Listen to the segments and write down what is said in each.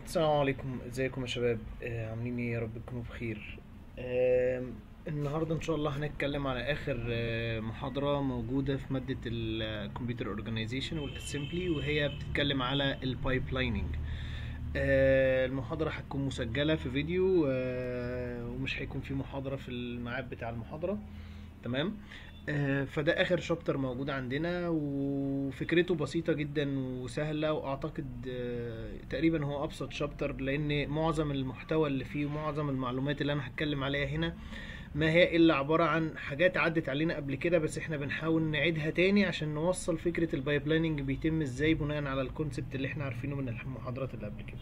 السلام عليكم ازيكم يا شباب آه، عاملين ايه يا رب تكونوا بخير آم، النهارده ان شاء الله هنتكلم على اخر آه، محاضره موجوده في ماده الكمبيوتر اورجانيزيشن والاسمبلي وهي بتتكلم على البايب لايننج المحاضره هتكون مسجله في فيديو آه، ومش هيكون في محاضره في الميعاد بتاع المحاضره تمام آه، فده اخر شابتر موجود عندنا وفكرته بسيطة جدا وسهلة واعتقد آه، تقريبا هو ابسط شابتر لان معظم المحتوى اللي فيه ومعظم المعلومات اللي انا هتكلم عليها هنا ما هي الا عبارة عن حاجات عدت علينا قبل كده بس احنا بنحاول نعيدها تاني عشان نوصل فكرة البايبلايننج بيتم ازاي بناء على الكونسبت اللي احنا عارفينه من المحاضرات اللي قبل كده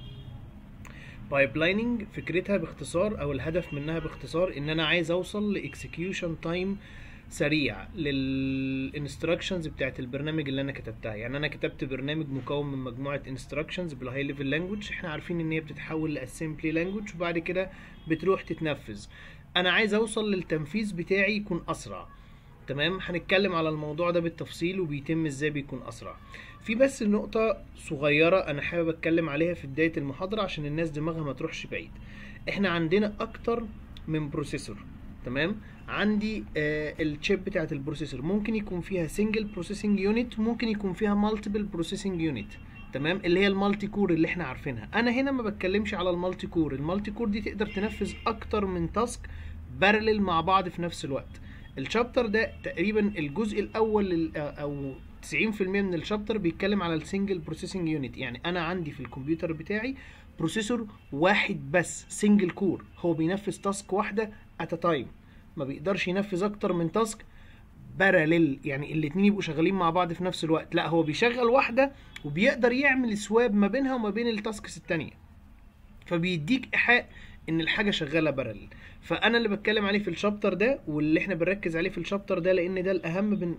بايبلايننج فكرتها باختصار او الهدف منها باختصار ان انا عايز اوصل لاكسكيوشن تايم سريع للانستراكشنز بتاعت البرنامج اللي انا كتبتها يعني انا كتبت برنامج مكون من مجموعه انستراكشنز بالهاي ليفل لانجوج احنا عارفين ان هي بتتحول لاسمبلي لانجوج وبعد كده بتروح تتنفذ انا عايز اوصل للتنفيذ بتاعي يكون اسرع تمام هنتكلم على الموضوع ده بالتفصيل وبيتم ازاي بيكون اسرع في بس نقطة صغيرة انا حابب اتكلم عليها في بداية المحاضرة عشان الناس دماغها ما تروحش بعيد احنا عندنا اكتر من بروسيسور تمام عندي آه الشيب بتاعت البروسيسور ممكن يكون فيها سنجل بروسيسنج يونت وممكن يكون فيها مالتيبل بروسيسنج يونت تمام اللي هي المالتي كور اللي احنا عارفينها انا هنا ما بتكلمش على المالتي كور المالتي كور دي تقدر تنفذ اكتر من تاسك بارلل مع بعض في نفس الوقت الشابتر ده تقريبا الجزء الاول لل- او 90% من الشابتر بيتكلم على السنجل بروسيسنج يونت يعني انا عندي في الكمبيوتر بتاعي بروسيسور واحد بس سنجل كور هو بينفذ تاسك واحده ات تايم ما بيقدرش ينفذ اكتر من تاسك باراليل يعني الاتنين يبقوا شغالين مع بعض في نفس الوقت لا هو بيشغل واحده وبيقدر يعمل سواب ما بينها وما بين التاسكس التانية فبيديك ايحاء ان الحاجه شغاله باراليل فانا اللي بتكلم عليه في الشابتر ده واللي احنا بنركز عليه في الشابتر ده لان ده الاهم بن...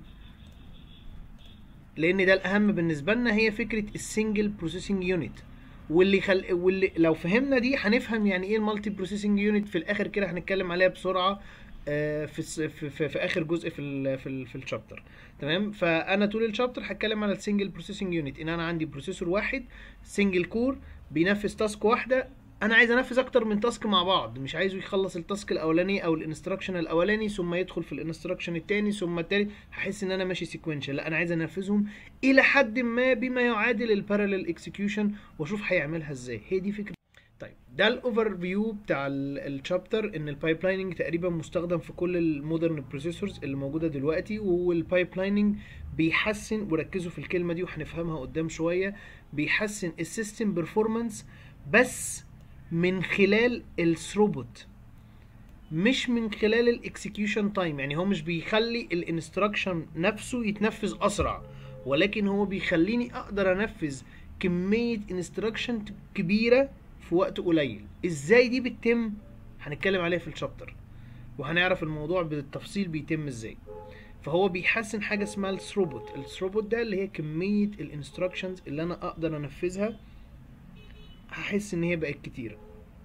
لان ده الاهم بالنسبه لنا هي فكره السنجل بروسيسنج يونت واللي خل... واللي لو فهمنا دي هنفهم يعني ايه المالتي بروسيسنج يونت في الاخر كده هنتكلم عليها بسرعه آه، في الس- في, في, في اخر جزء في ال في, ال في الشابتر تمام فانا طول الشابتر هتكلم على السنجل بروسيسنج يونت ان انا عندي بروسيسور واحد سنجل كور بينفذ تاسك واحده انا عايز انفذ اكتر من تاسك مع بعض مش عايزه يخلص التاسك الاولاني او الانستراكشن الاولاني ثم يدخل في الانستراكشن التاني ثم التالت هحس ان انا ماشي سيكوينشال لا انا عايز انفذهم الى حد ما بما يعادل البارallel اكسكيوشن واشوف هيعملها ازاي هي دي فكره طيب ده الاوفر فيو بتاع الشابتر ان البايب لايننج تقريبا مستخدم في كل المودرن بروسيسورز اللي موجوده دلوقتي والبايب لايننج بيحسن وركزوا في الكلمه دي وهنفهمها قدام شويه بيحسن السيستم بيرفورمانس بس من خلال الثروبوت مش من خلال الاكسكيوشن تايم يعني هو مش بيخلي الانستراكشن نفسه يتنفذ اسرع ولكن هو بيخليني اقدر انفذ كميه انستراكشن كبيره في وقت قليل ازاي دي بتتم هنتكلم عليها في الشابتر وهنعرف الموضوع بالتفصيل بيتم ازاي فهو بيحسن حاجه اسمها الثروبوت الثروبوت ده اللي هي كميه الانستراكشنز اللي انا اقدر انفذها هحس ان هي بقت كتيره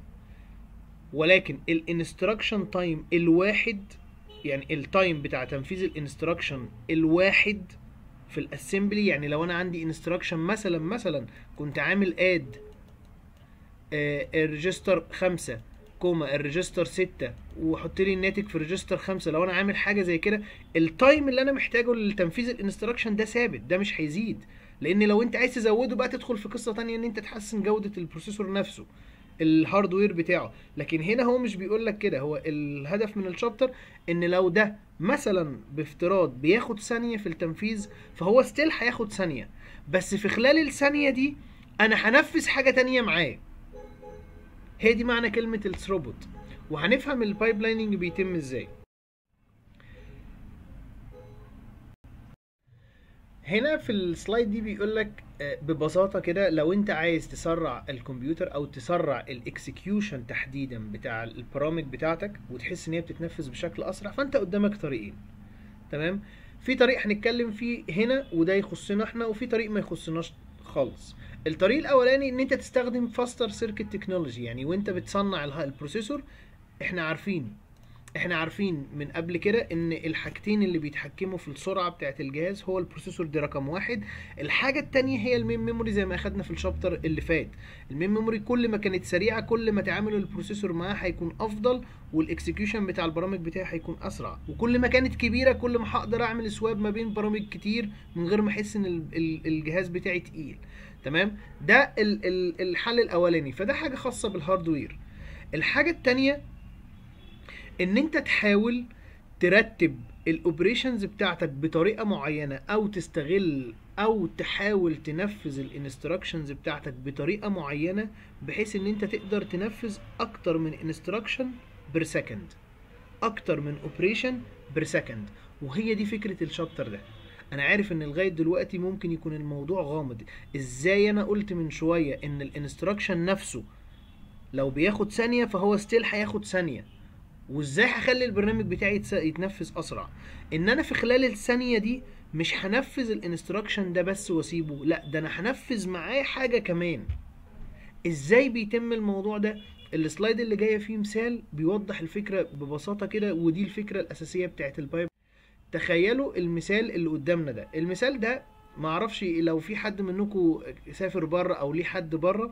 ولكن الانستراكشن تايم الواحد يعني التايم بتاع تنفيذ الانستراكشن الواحد في الاسمبلي يعني لو انا عندي انستراكشن مثلا مثلا كنت عامل اد الريجستر خمسة كوما الريجستر ستة وحط لي الناتج في الريجستر خمسة لو انا عامل حاجة زي كده التايم اللي انا محتاجه لتنفيذ الانستراكشن ده ثابت ده مش هيزيد لان لو انت عايز تزوده بقى تدخل في قصة تانية ان انت تحسن جودة البروسيسور نفسه الهاردوير بتاعه لكن هنا هو مش بيقول لك كده هو الهدف من الشابتر ان لو ده مثلا بافتراض بياخد ثانية في التنفيذ فهو ستيل هياخد ثانية بس في خلال الثانية دي انا هنفذ حاجة تانية معاه هي دي معنى كلمة الثروبوت وهنفهم البايب لايننج بيتم ازاي هنا في السلايد دي بيقول لك ببساطة كده لو انت عايز تسرع الكمبيوتر او تسرع الاكسكيوشن تحديدا بتاع البرامج بتاعتك وتحس ان هي بتتنفذ بشكل اسرع فانت قدامك طريقين تمام في طريق هنتكلم فيه هنا وده يخصنا احنا وفي طريق ما يخصناش خالص الطريق الاولاني ان انت تستخدم فاستر سيركت تكنولوجي يعني وانت بتصنع اله- البروسيسور احنا عارفين احنا عارفين من قبل كده ان الحاجتين اللي بيتحكموا في السرعه بتاعه الجهاز هو البروسيسور دي رقم واحد الحاجه التانية هي المين ميموري زي ما اخدنا في الشابتر اللي فات المين ميموري كل ما كانت سريعه كل ما تعامل البروسيسور معاه هيكون افضل والاكسكيوشن بتاع البرامج بتاعي هيكون اسرع وكل ما كانت كبيره كل ما هقدر اعمل سواب ما بين برامج كتير من غير ما احس ان ال- ال- الجهاز بتاعي تقيل تمام ده ال- ال- الحل الاولاني فده حاجه خاصه بالهاردوير الحاجه التانية ان انت تحاول ترتب الاوبريشنز بتاعتك بطريقه معينه او تستغل او تحاول تنفذ الانستراكشنز بتاعتك بطريقه معينه بحيث ان انت تقدر تنفذ اكتر من انستراكشن بير سكند اكتر من اوبريشن بير سكند وهي دي فكره الشابتر ده انا عارف ان لغايه دلوقتي ممكن يكون الموضوع غامض ازاي انا قلت من شويه ان الانستراكشن نفسه لو بياخد ثانيه فهو ستيل هياخد ثانيه وازاي هخلي البرنامج بتاعي يتس- يتنفذ اسرع ان انا في خلال الثانيه دي مش هنفذ الانستراكشن ده بس واسيبه لا ده انا هنفذ معاه حاجه كمان ازاي بيتم الموضوع ده السلايد اللي جايه فيه مثال بيوضح الفكره ببساطه كده ودي الفكره الاساسيه بتاعت البايب تخيلوا المثال اللي قدامنا ده المثال ده معرفش لو في حد منكم سافر بره او ليه حد بره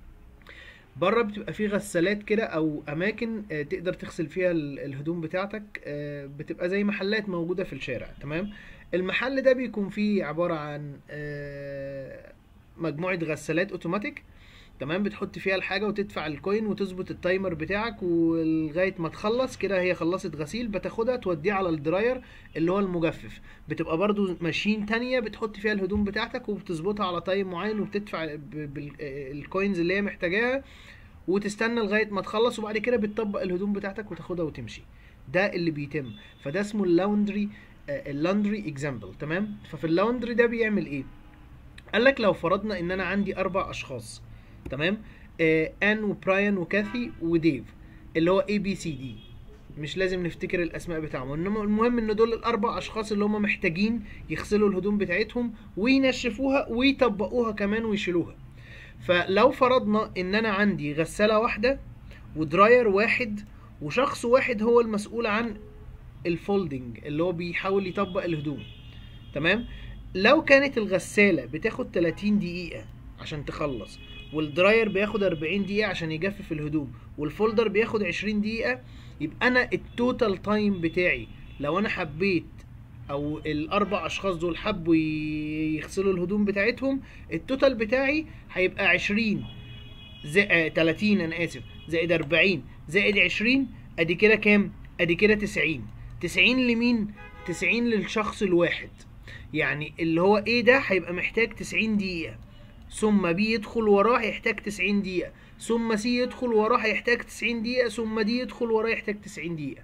بره بتبقى في غسالات كده او اماكن آه، تقدر تغسل فيها ال- الهدوم بتاعتك آه، بتبقى زي محلات موجوده في الشارع تمام المحل ده بيكون فيه عباره عن آه، مجموعه غسالات اوتوماتيك تمام بتحط فيها الحاجه وتدفع الكوين وتظبط التايمر بتاعك ولغايه ما تخلص كده هي خلصت غسيل بتاخدها توديها على الدراير اللي هو المجفف بتبقى برضو ماشين تانية بتحط فيها الهدوم بتاعتك وبتظبطها على تايم معين وبتدفع بالكوينز اللي هي محتاجاها وتستنى لغايه ما تخلص وبعد كده بتطبق الهدوم بتاعتك وتاخدها وتمشي ده اللي بيتم فده اسمه اللاوندري اللاوندري اكزامبل تمام ففي اللاوندري ده بيعمل ايه قال لك لو فرضنا ان انا عندي اربع اشخاص تمام آه ان وبراين وكاثي وديف اللي هو اي بي سي دي مش لازم نفتكر الاسماء بتاعهم انما المهم ان دول الاربع اشخاص اللي هم محتاجين يغسلوا الهدوم بتاعتهم وينشفوها ويطبقوها كمان ويشيلوها فلو فرضنا ان انا عندي غسالة واحدة ودراير واحد وشخص واحد هو المسؤول عن الفولدنج اللي هو بيحاول يطبق الهدوم تمام لو كانت الغسالة بتاخد 30 دقيقة عشان تخلص والدراير بياخد 40 دقيقة عشان يجفف الهدوم والفولدر بياخد 20 دقيقة يبقى انا التوتال تايم بتاعي لو انا حبيت او الاربع اشخاص دول حبوا ي- يغسلوا الهدوم بتاعتهم التوتال بتاعي هيبقى 20 زائد آه 30 انا اسف زائد 40 زائد 20 ادي كده كام ادي كده 90 90 لمين 90 للشخص الواحد يعني اللي هو ايه ده هيبقى محتاج 90 دقيقة ثم بي يدخل وراه هيحتاج 90 دقيقة ثم سي يدخل وراه هيحتاج 90 دقيقة ثم دي يدخل وراه يحتاج 90 دقيقة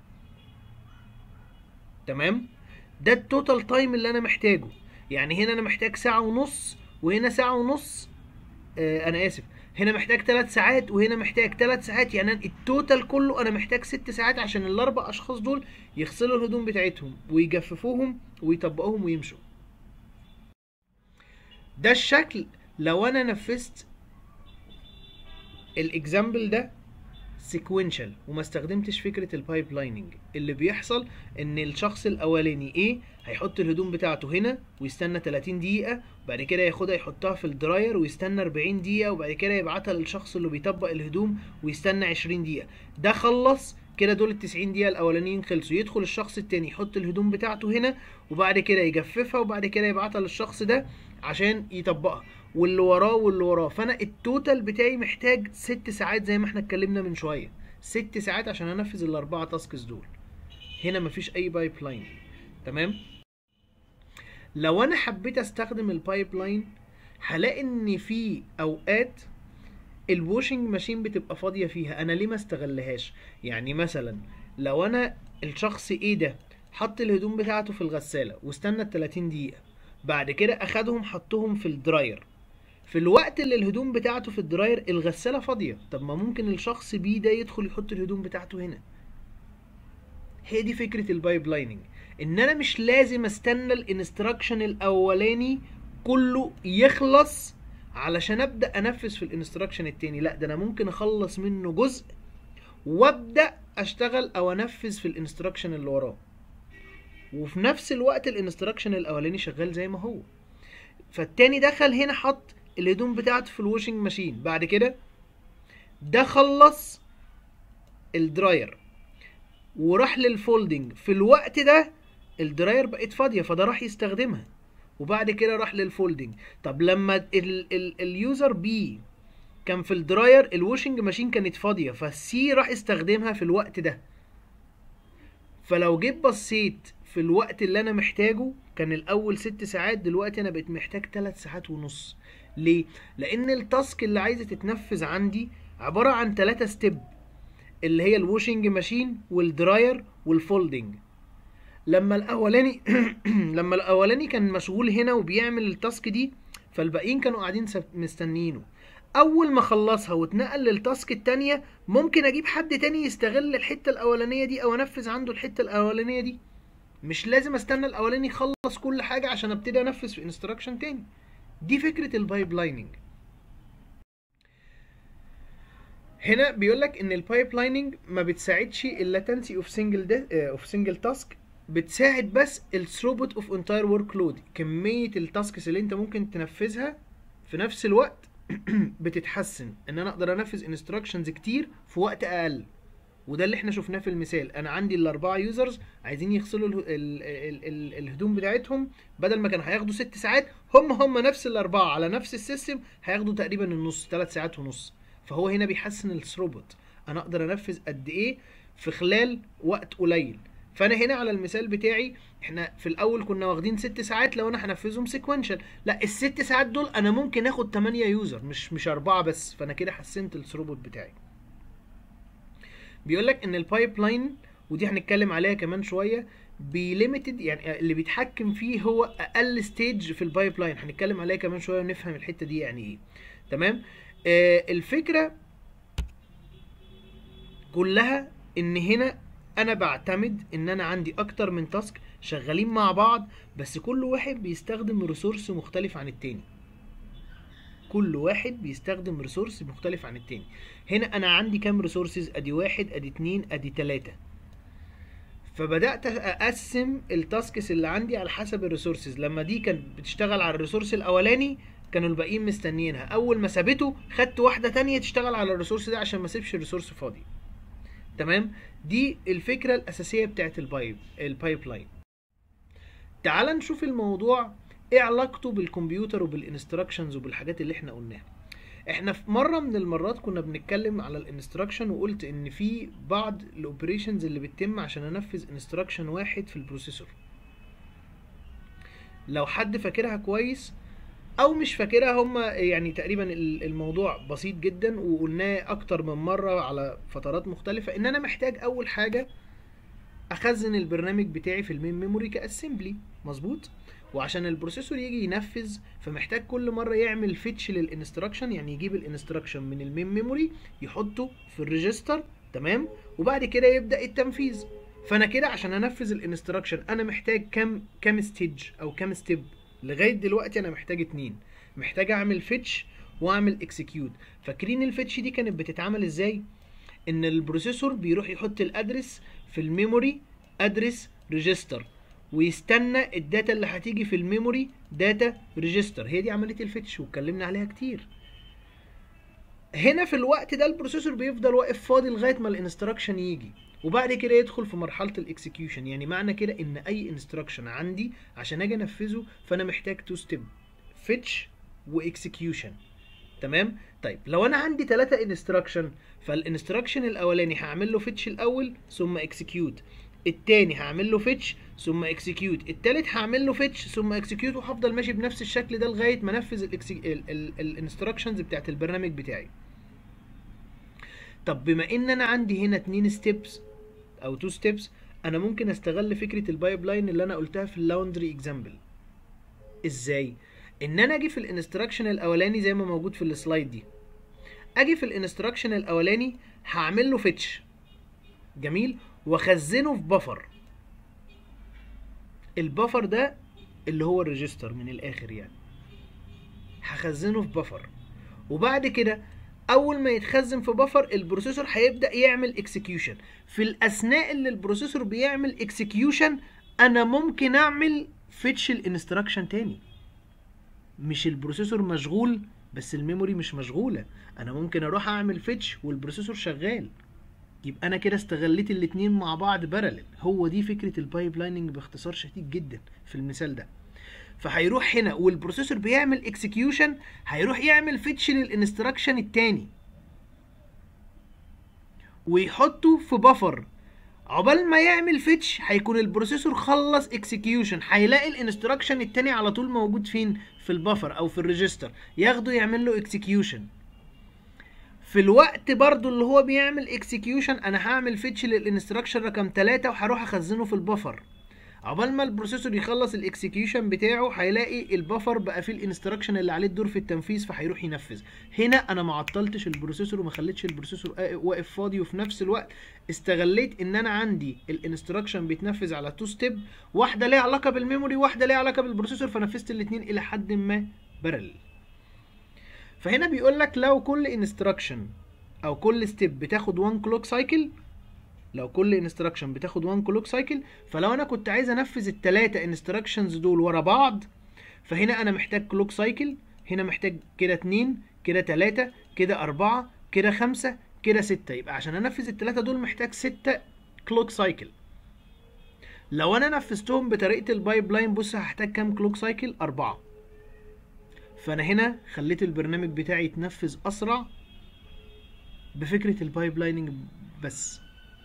تمام ده التوتال تايم اللي انا محتاجه يعني هنا انا محتاج ساعة ونص وهنا ساعة ونص آه انا اسف هنا محتاج ثلاث ساعات وهنا محتاج ثلاث ساعات يعني أنا التوتال كله انا محتاج ست ساعات عشان الاربع اشخاص دول يغسلوا الهدوم بتاعتهم ويجففوهم ويطبقوهم ويمشوا ده الشكل لو انا نفذت الاكزامبل ده سيكوينشال وما استخدمتش فكره البايب لايننج اللي بيحصل ان الشخص الاولاني ايه هيحط الهدوم بتاعته هنا ويستنى 30 دقيقه بعد كده ياخدها يحطها في الدراير ويستنى 40 دقيقه وبعد كده يبعتها للشخص اللي بيطبق الهدوم ويستنى 20 دقيقه ده خلص كده دول ال 90 دقيقه الاولانيين خلصوا يدخل الشخص التاني يحط الهدوم بتاعته هنا وبعد كده يجففها وبعد كده يبعتها للشخص ده عشان يطبقها واللي وراه واللي وراه فانا التوتال بتاعي محتاج ست ساعات زي ما احنا اتكلمنا من شويه ست ساعات عشان انفذ الاربعه تاسكس دول هنا مفيش اي بايب لاين تمام لو انا حبيت استخدم البايب لاين هلاقي ان في اوقات الواشنج ماشين بتبقى فاضيه فيها انا ليه ما استغلهاش يعني مثلا لو انا الشخص ايه ده حط الهدوم بتاعته في الغساله واستنى 30 دقيقه بعد كده اخدهم حطهم في الدراير في الوقت اللي الهدوم بتاعته في الدراير الغساله فاضيه طب ما ممكن الشخص بي ده يدخل يحط الهدوم بتاعته هنا هي دي فكره البايب لايننج ان انا مش لازم استنى الانستراكشن الاولاني كله يخلص علشان ابدا انفذ في الانستراكشن التاني لا ده انا ممكن اخلص منه جزء وابدا اشتغل او انفذ في الانستراكشن اللي وراه وفي نفس الوقت الانستراكشن الاولاني شغال زي ما هو فالتاني دخل هنا حط الهدوم بتاعته في الواشنج ماشين بعد كده ده خلص الدراير وراح للفولدنج في الوقت ده الدراير بقت فاضيه فده راح يستخدمها وبعد كده راح للفولدنج طب لما ال ال اليوزر بي كان في الدراير الواشنج ماشين كانت فاضيه فالسي راح يستخدمها في الوقت ده فلو جيت بصيت في الوقت اللي انا محتاجه كان الاول ست ساعات دلوقتي انا بقيت محتاج ثلاث ساعات ونص ليه لان التاسك اللي عايزه تتنفذ عندي عباره عن ثلاثة ستيب اللي هي الواشنج ماشين والدراير والفولدنج لما الاولاني لما الاولاني كان مشغول هنا وبيعمل التاسك دي فالباقيين كانوا قاعدين سب- مستنيينه اول ما خلصها واتنقل للتاسك التانية ممكن اجيب حد تاني يستغل الحتة الاولانية دي او انفذ عنده الحتة الاولانية دي مش لازم استنى الاولاني يخلص كل حاجة عشان ابتدي انفذ في انستراكشن تاني دي فكرة البايب لايننج هنا بيقول لك ان البايب لايننج ما بتساعدش اللاتنسي اوف سنجل اوف سنجل تاسك بتساعد بس الثروبوت اوف انتاير ورك لود كميه التاسكس اللي انت ممكن تنفذها في نفس الوقت بتتحسن ان انا اقدر انفذ انستراكشنز كتير في وقت اقل وده اللي احنا شفناه في المثال انا عندي الاربعه يوزرز عايزين يغسلوا ال ال ال ال الهدوم بتاعتهم بدل ما كانوا هياخدوا ست ساعات هم هم نفس الاربعه على نفس السيستم هياخدوا تقريبا النص ثلاث ساعات ونص فهو هنا بيحسن الثروبوت انا اقدر انفذ قد ايه في خلال وقت قليل فانا هنا على المثال بتاعي احنا في الاول كنا واخدين ست ساعات لو انا هنفذهم سيكونشال لا الست ساعات دول انا ممكن اخد 8 يوزر مش مش اربعه بس فانا كده حسنت الثروبوت بتاعي بيقول لك ان البايب لاين ودي هنتكلم عليها كمان شويه بليميتد يعني اللي بيتحكم فيه هو اقل ستيج في البايب لاين هنتكلم عليها كمان شويه ونفهم الحته دي يعني ايه تمام آه الفكره كلها ان هنا انا بعتمد ان انا عندي اكتر من تاسك شغالين مع بعض بس كل واحد بيستخدم ريسورس مختلف عن التاني كل واحد بيستخدم ريسورس مختلف عن التاني هنا انا عندي كام ريسورسز ادي واحد ادي اتنين ادي تلاتة فبدات اقسم التاسكس اللي عندي على حسب الريسورسز لما دي كانت بتشتغل على الريسورس الاولاني كانوا الباقيين مستنيينها اول ما سابته خدت واحده تانية تشتغل على الريسورس ده عشان ما اسيبش الريسورس فاضي تمام دي الفكره الاساسيه بتاعت البايب البايب لاين تعال نشوف الموضوع ايه علاقته بالكمبيوتر وبالانستراكشنز وبالحاجات اللي احنا قلناها احنا في مره من المرات كنا بنتكلم على الانستراكشن وقلت ان في بعض الاوبريشنز اللي بتتم عشان انفذ انستراكشن واحد في البروسيسور لو حد فاكرها كويس او مش فاكرها هم يعني تقريبا الموضوع بسيط جدا وقلناه اكتر من مره على فترات مختلفه ان انا محتاج اول حاجه اخزن البرنامج بتاعي في المين ميموري كاسمبلي مظبوط وعشان البروسيسور يجي ينفذ فمحتاج كل مره يعمل فيتش للانستراكشن يعني يجيب الانستراكشن من المين ميموري يحطه في الريجستر تمام وبعد كده يبدا التنفيذ فانا كده عشان انفذ الانستراكشن انا محتاج كام كام ستيج او كام ستيب لغايه دلوقتي انا محتاج اتنين محتاج اعمل فيتش واعمل اكسكيوت فاكرين الفيتش دي كانت بتتعمل ازاي ان البروسيسور بيروح يحط الادرس في الميموري ادرس ريجستر ويستنى الداتا اللي هتيجي في الميموري داتا ريجستر هي دي عمليه الفيتش واتكلمنا عليها كتير هنا في الوقت ده البروسيسور بيفضل واقف فاضي لغايه ما الانستراكشن يجي وبعد كده يدخل في مرحله الاكسكيوشن يعني معنى كده ان اي انستراكشن عندي عشان اجي انفذه فانا محتاج تو ستيب فيتش واكسكيوشن تمام طيب لو انا عندي ثلاثة انستراكشن فالانستراكشن الاولاني هعمل له فيتش الاول ثم اكسكيوت التاني هعمل له فيتش ثم اكسكيوت التالت هعمل له فيتش ثم اكسكيوت وهفضل ماشي بنفس الشكل ده لغايه ما انفذ الانستراكشنز بتاعت البرنامج بتاعي طب بما ان انا عندي هنا اتنين ستيبس او تو ستيبس انا ممكن استغل فكره البايب لاين اللي انا قلتها في اللاوندري اكزامبل ازاي ان انا اجي في الانستراكشن الاولاني زي ما موجود في السلايد دي اجي في الانستراكشن الاولاني هعمل له فيتش جميل واخزنه في بفر البفر ده اللي هو الريجستر من الاخر يعني هخزنه في بفر وبعد كده اول ما يتخزن في بفر البروسيسور هيبدا يعمل اكسكيوشن في الاثناء اللي البروسيسور بيعمل اكسكيوشن انا ممكن اعمل فيتش الانستراكشن تاني مش البروسيسور مشغول بس الميموري مش مشغوله انا ممكن اروح اعمل فيتش والبروسيسور شغال يبقى انا كده استغليت الاتنين مع بعض بارلل هو دي فكره البايب لايننج باختصار شديد جدا في المثال ده فهيروح هنا والبروسيسور بيعمل اكسكيوشن هيروح يعمل فيتش للانستراكشن التاني ويحطه في بفر عقبال ما يعمل فيتش هيكون البروسيسور خلص اكسكيوشن هيلاقي الانستراكشن التاني على طول موجود فين في البفر او في الريجستر ياخده يعمل له اكسكيوشن في الوقت برضو اللي هو بيعمل اكسكيوشن انا هعمل فيتش للانستراكشن رقم 3 وهروح اخزنه في البفر عقبال ما البروسيسور يخلص الاكسكيوشن بتاعه هيلاقي البفر بقى فيه الانستراكشن اللي عليه الدور في التنفيذ فهيروح ينفذ هنا انا ما عطلتش البروسيسور وما خليتش البروسيسور واقف فاضي وفي نفس الوقت استغليت ان انا عندي الانستراكشن بيتنفذ على تو ستيب واحده ليها علاقه بالميموري واحده ليها علاقه بالبروسيسور فنفذت الاثنين الى حد ما بارل فهنا بيقول لك لو كل انستراكشن او كل ستيب بتاخد 1 كلوك سايكل لو كل انستراكشن بتاخد 1 كلوك سايكل فلو انا كنت عايز انفذ الثلاثه انستراكشنز دول ورا بعض فهنا انا محتاج كلوك سايكل هنا محتاج كده 2 كده 3 كده 4 كده 5 كده 6 يبقى عشان انفذ الثلاثه دول محتاج 6 كلوك سايكل لو انا نفذتهم بطريقه البايب لاين بص هحتاج كام كلوك سايكل 4 فانا هنا خليت البرنامج بتاعي يتنفذ اسرع بفكره البايب لايننج بس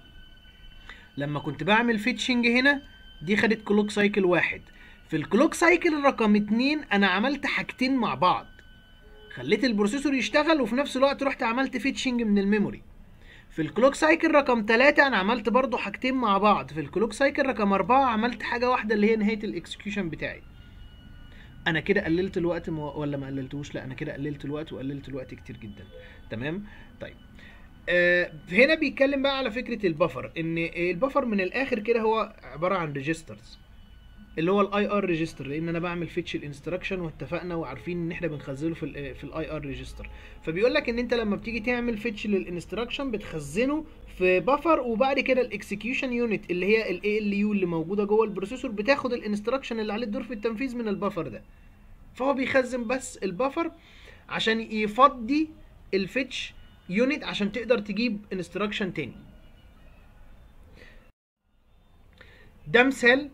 لما كنت بعمل فيتشنج هنا دي خدت كلوك سايكل واحد في الكلوك سايكل رقم اتنين انا عملت حاجتين مع بعض خليت البروسيسور يشتغل وفي نفس الوقت رحت عملت فيتشنج من الميموري في الكلوك سايكل رقم 3 انا عملت برضو حاجتين مع بعض في الكلوك سايكل رقم 4 عملت حاجه واحده اللي هي نهايه الاكسكيوشن بتاعي انا كده قللت الوقت مو... ولا ما قللتوش لا انا كده قللت الوقت وقللت الوقت كتير جدا تمام طيب آه هنا بيتكلم بقى على فكره البفر ان البفر من الاخر كده هو عباره عن ريجسترز اللي هو الاي ار ريجستر لان انا بعمل فيتش الانستراكشن واتفقنا وعارفين ان احنا بنخزنه في ال في الاي ار ريجستر فبيقول لك ان انت لما بتيجي تعمل فيتش للانستراكشن بتخزنه في بفر وبعد كده الاكسكيوشن يونت اللي هي الاي ال يو اللي موجوده جوه البروسيسور بتاخد الانستراكشن اللي عليه الدور في التنفيذ من البفر ده فهو بيخزن بس البفر عشان يفضي الفيتش يونت عشان تقدر تجيب انستراكشن تاني ده مثال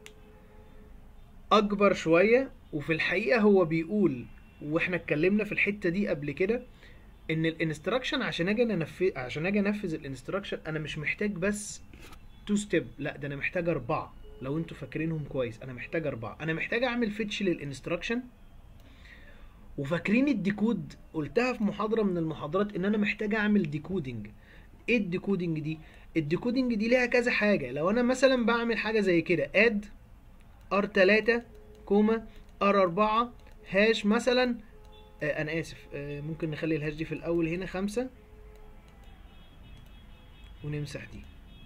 اكبر شويه وفي الحقيقه هو بيقول واحنا اتكلمنا في الحته دي قبل كده ان الانستراكشن عشان اجي انفذ عشان اجي انفذ الانستراكشن انا مش محتاج بس تو ستيب لا ده انا محتاج اربعه لو انتوا فاكرينهم كويس انا محتاج اربعه انا محتاج اعمل فيتش للانستراكشن وفاكرين الديكود قلتها في محاضره من المحاضرات ان انا محتاج اعمل ديكودنج ايه الديكودنج دي الديكودنج دي ليها كذا حاجه لو انا مثلا بعمل حاجه زي كده اد ار3 كوما ار4 هاش مثلا آه انا اسف آه ممكن نخلي الهاش دي في الاول هنا خمسة ونمسح دي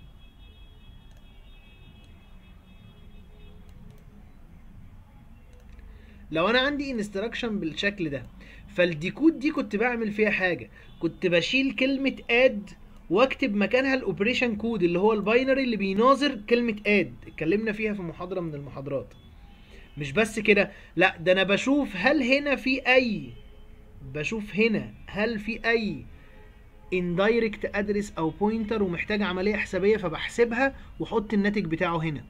لو انا عندي انستراكشن بالشكل ده فالديكود دي كنت بعمل فيها حاجه كنت بشيل كلمه اد واكتب مكانها الاوبريشن كود اللي هو الباينري اللي بيناظر كلمه اد اتكلمنا فيها في محاضره من المحاضرات مش بس كده لا ده انا بشوف هل هنا في اي بشوف هنا هل في اي indirect ادرس او بوينتر ومحتاج عمليه حسابيه فبحسبها واحط الناتج بتاعه هنا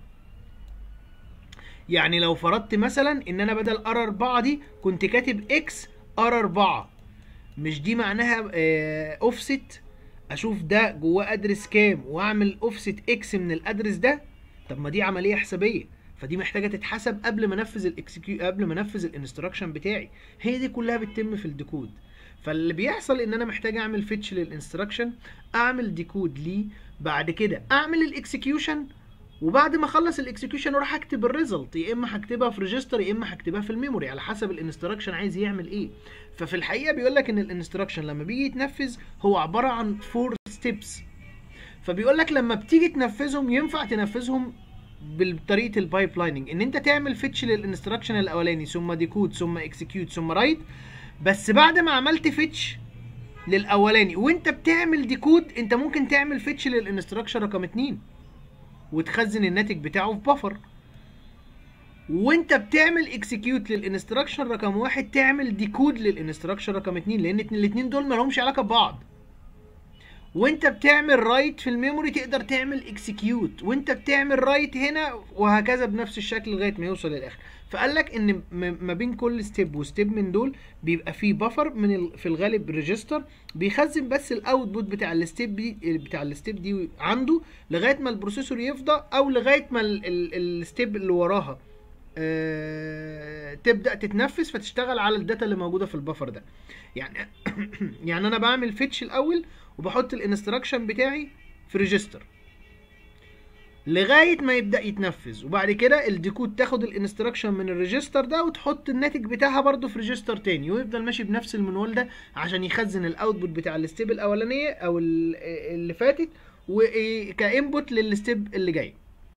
يعني لو فرضت مثلا ان انا بدل ار 4 دي كنت كاتب اكس ار 4 مش دي معناها اوفست اشوف ده جواه ادرس كام واعمل اوفست اكس من الادرس ده طب ما دي عمليه حسابيه فدي محتاجه تتحسب قبل ما انفذ الاكسكيو قبل ما انفذ الانستراكشن بتاعي هي دي كلها بتتم في الديكود فاللي بيحصل ان انا محتاج اعمل فيتش للانستراكشن اعمل ديكود ليه بعد كده اعمل الاكسكيوشن وبعد ما اخلص الاكسكيوشن اروح اكتب الريزلت يا اما هكتبها في ريجستر يا اما هكتبها في الميموري على حسب الانستراكشن عايز يعمل ايه ففي الحقيقه بيقول لك ان الانستراكشن لما بيجي يتنفذ هو عباره عن فور ستيبس فبيقول لك لما بتيجي تنفذهم ينفع تنفذهم بطريقه البايب لايننج ان انت تعمل فيتش للانستراكشن الاولاني ثم ديكود ثم اكسكيوت ثم رايت بس بعد ما عملت فيتش للاولاني وانت بتعمل ديكود انت ممكن تعمل فيتش للانستراكشن رقم اتنين وتخزن الناتج بتاعه في بفر وانت بتعمل اكسكيوت للانستراكشن رقم واحد تعمل ديكود للانستراكشن رقم اتنين لان الاتنين دول مالهمش علاقه ببعض وانت بتعمل رايت في الميموري تقدر تعمل اكسكيوت وانت بتعمل رايت هنا وهكذا بنفس الشكل لغايه ما يوصل للاخر فقال لك ان م- ما بين كل ستيب وستيب من دول بيبقى فيه بفر من ال... في الغالب ريجستر بيخزن بس الاوتبوت بتاع الستيب دي بتاع الستيب دي عنده لغايه ما البروسيسور يفضى او لغايه ما ال... ال... الستيب اللي وراها آه... تبدا تتنفذ فتشتغل على الداتا اللي موجوده في البفر ده يعني يعني انا بعمل فيتش الاول وبحط الانستراكشن بتاعي في ريجستر لغايه ما يبدا يتنفذ وبعد كده الديكود تاخد الانستراكشن من الريجستر ده وتحط الناتج بتاعها برده في ريجستر تاني ويفضل ماشي بنفس المنوال ده عشان يخزن الاوتبوت بتاع الستيب الاولانيه او ال- اللي فاتت وكانبوت للستيب اللي جاي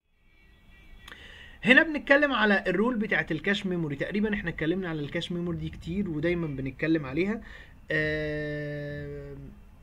هنا بنتكلم على الرول بتاعت الكاش ميموري تقريبا احنا اتكلمنا على الكاش ميموري دي كتير ودايما بنتكلم عليها آه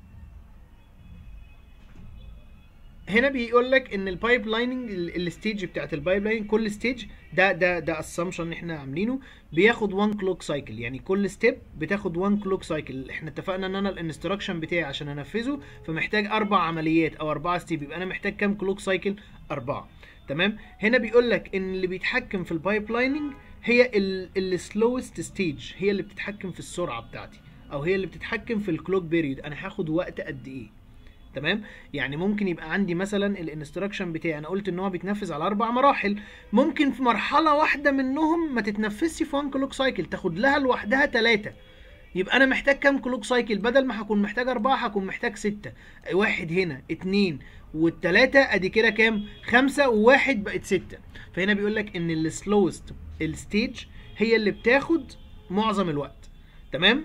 هنا بيقول لك ان البايب لايننج الستيج بتاعت البايب لايننج كل ستيج ده ده ده اسامبشن احنا عاملينه بياخد 1 كلوك سايكل يعني كل ستيب بتاخد 1 كلوك سايكل احنا اتفقنا ان انا الانستراكشن بتاعي عشان انفذه فمحتاج اربع عمليات او اربعه ستيب يبقى انا محتاج كام كلوك سايكل اربعه تمام هنا بيقول لك ان اللي بيتحكم في البايب لايننج هي السلوست ستيج هي اللي بتتحكم في السرعه بتاعتي او هي اللي بتتحكم في الكلوك بيريد انا هاخد وقت قد ايه تمام يعني ممكن يبقى عندي مثلا الانستراكشن بتاعي انا قلت ان هو بيتنفذ على اربع مراحل ممكن في مرحله واحده منهم ما تتنفذش في 1 كلوك سايكل تاخد لها لوحدها ثلاثه يبقى انا محتاج كام كلوك سايكل بدل ما هكون محتاج اربعه هكون محتاج سته واحد هنا اتنين والتلاته ادي كده كام خمسه وواحد بقت سته فهنا بيقول لك ان السلوست الستيج هي اللي بتاخد معظم الوقت تمام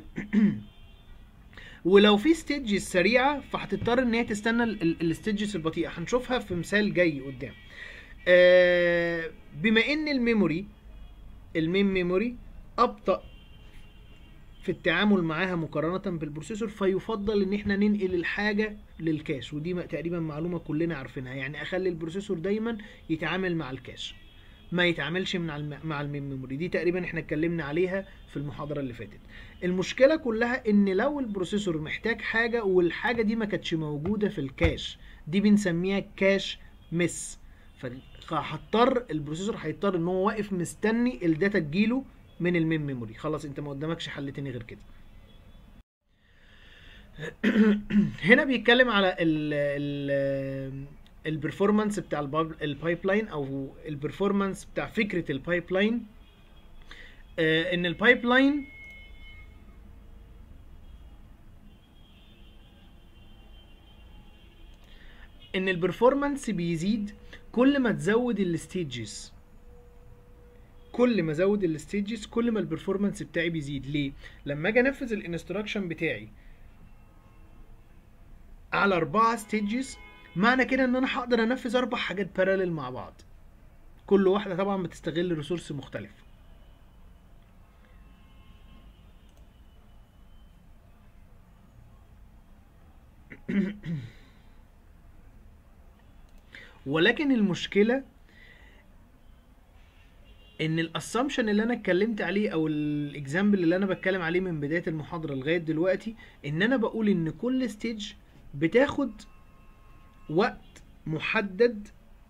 ولو في ستيجز سريعه فهتضطر ان هي تستنى الستيجز البطيئه هنشوفها في مثال جاي قدام آه بما ان الميموري المين ميموري ابطا في التعامل معاها مقارنة بالبروسيسور فيفضل ان احنا ننقل الحاجة للكاش ودي م- تقريبا معلومة كلنا عارفينها يعني اخلي البروسيسور دايما يتعامل مع الكاش ما يتعاملش مع الم... مع المين ميموري دي تقريبا احنا اتكلمنا عليها في المحاضرة اللي فاتت المشكلة كلها ان لو البروسيسور محتاج حاجة والحاجة دي ما كانتش موجودة في الكاش دي بنسميها كاش مس فهضطر البروسيسور هيضطر ان هو واقف مستني الداتا تجيله من المين ميموري خلاص انت ما قدامكش حل تاني غير كده هنا بيتكلم على ال ال البرفورمانس بتاع البايب لاين او البرفورمانس بتاع فكره البايب لاين ان البايب لاين ان البرفورمانس بيزيد كل ما تزود الستيجز كل ما ازود الستيجز كل ما البرفورمانس بتاعي بيزيد ليه لما اجي انفذ الانستراكشن بتاعي على أربعة ستيجز معنى كده ان انا هقدر انفذ اربع حاجات باراليل مع بعض كل واحده طبعا بتستغل ريسورس مختلف ولكن المشكله ان الاسامبشن اللي انا اتكلمت عليه او الاكزامبل اللي انا بتكلم عليه من بدايه المحاضره لغايه دلوقتي ان انا بقول ان كل ستيج بتاخد وقت محدد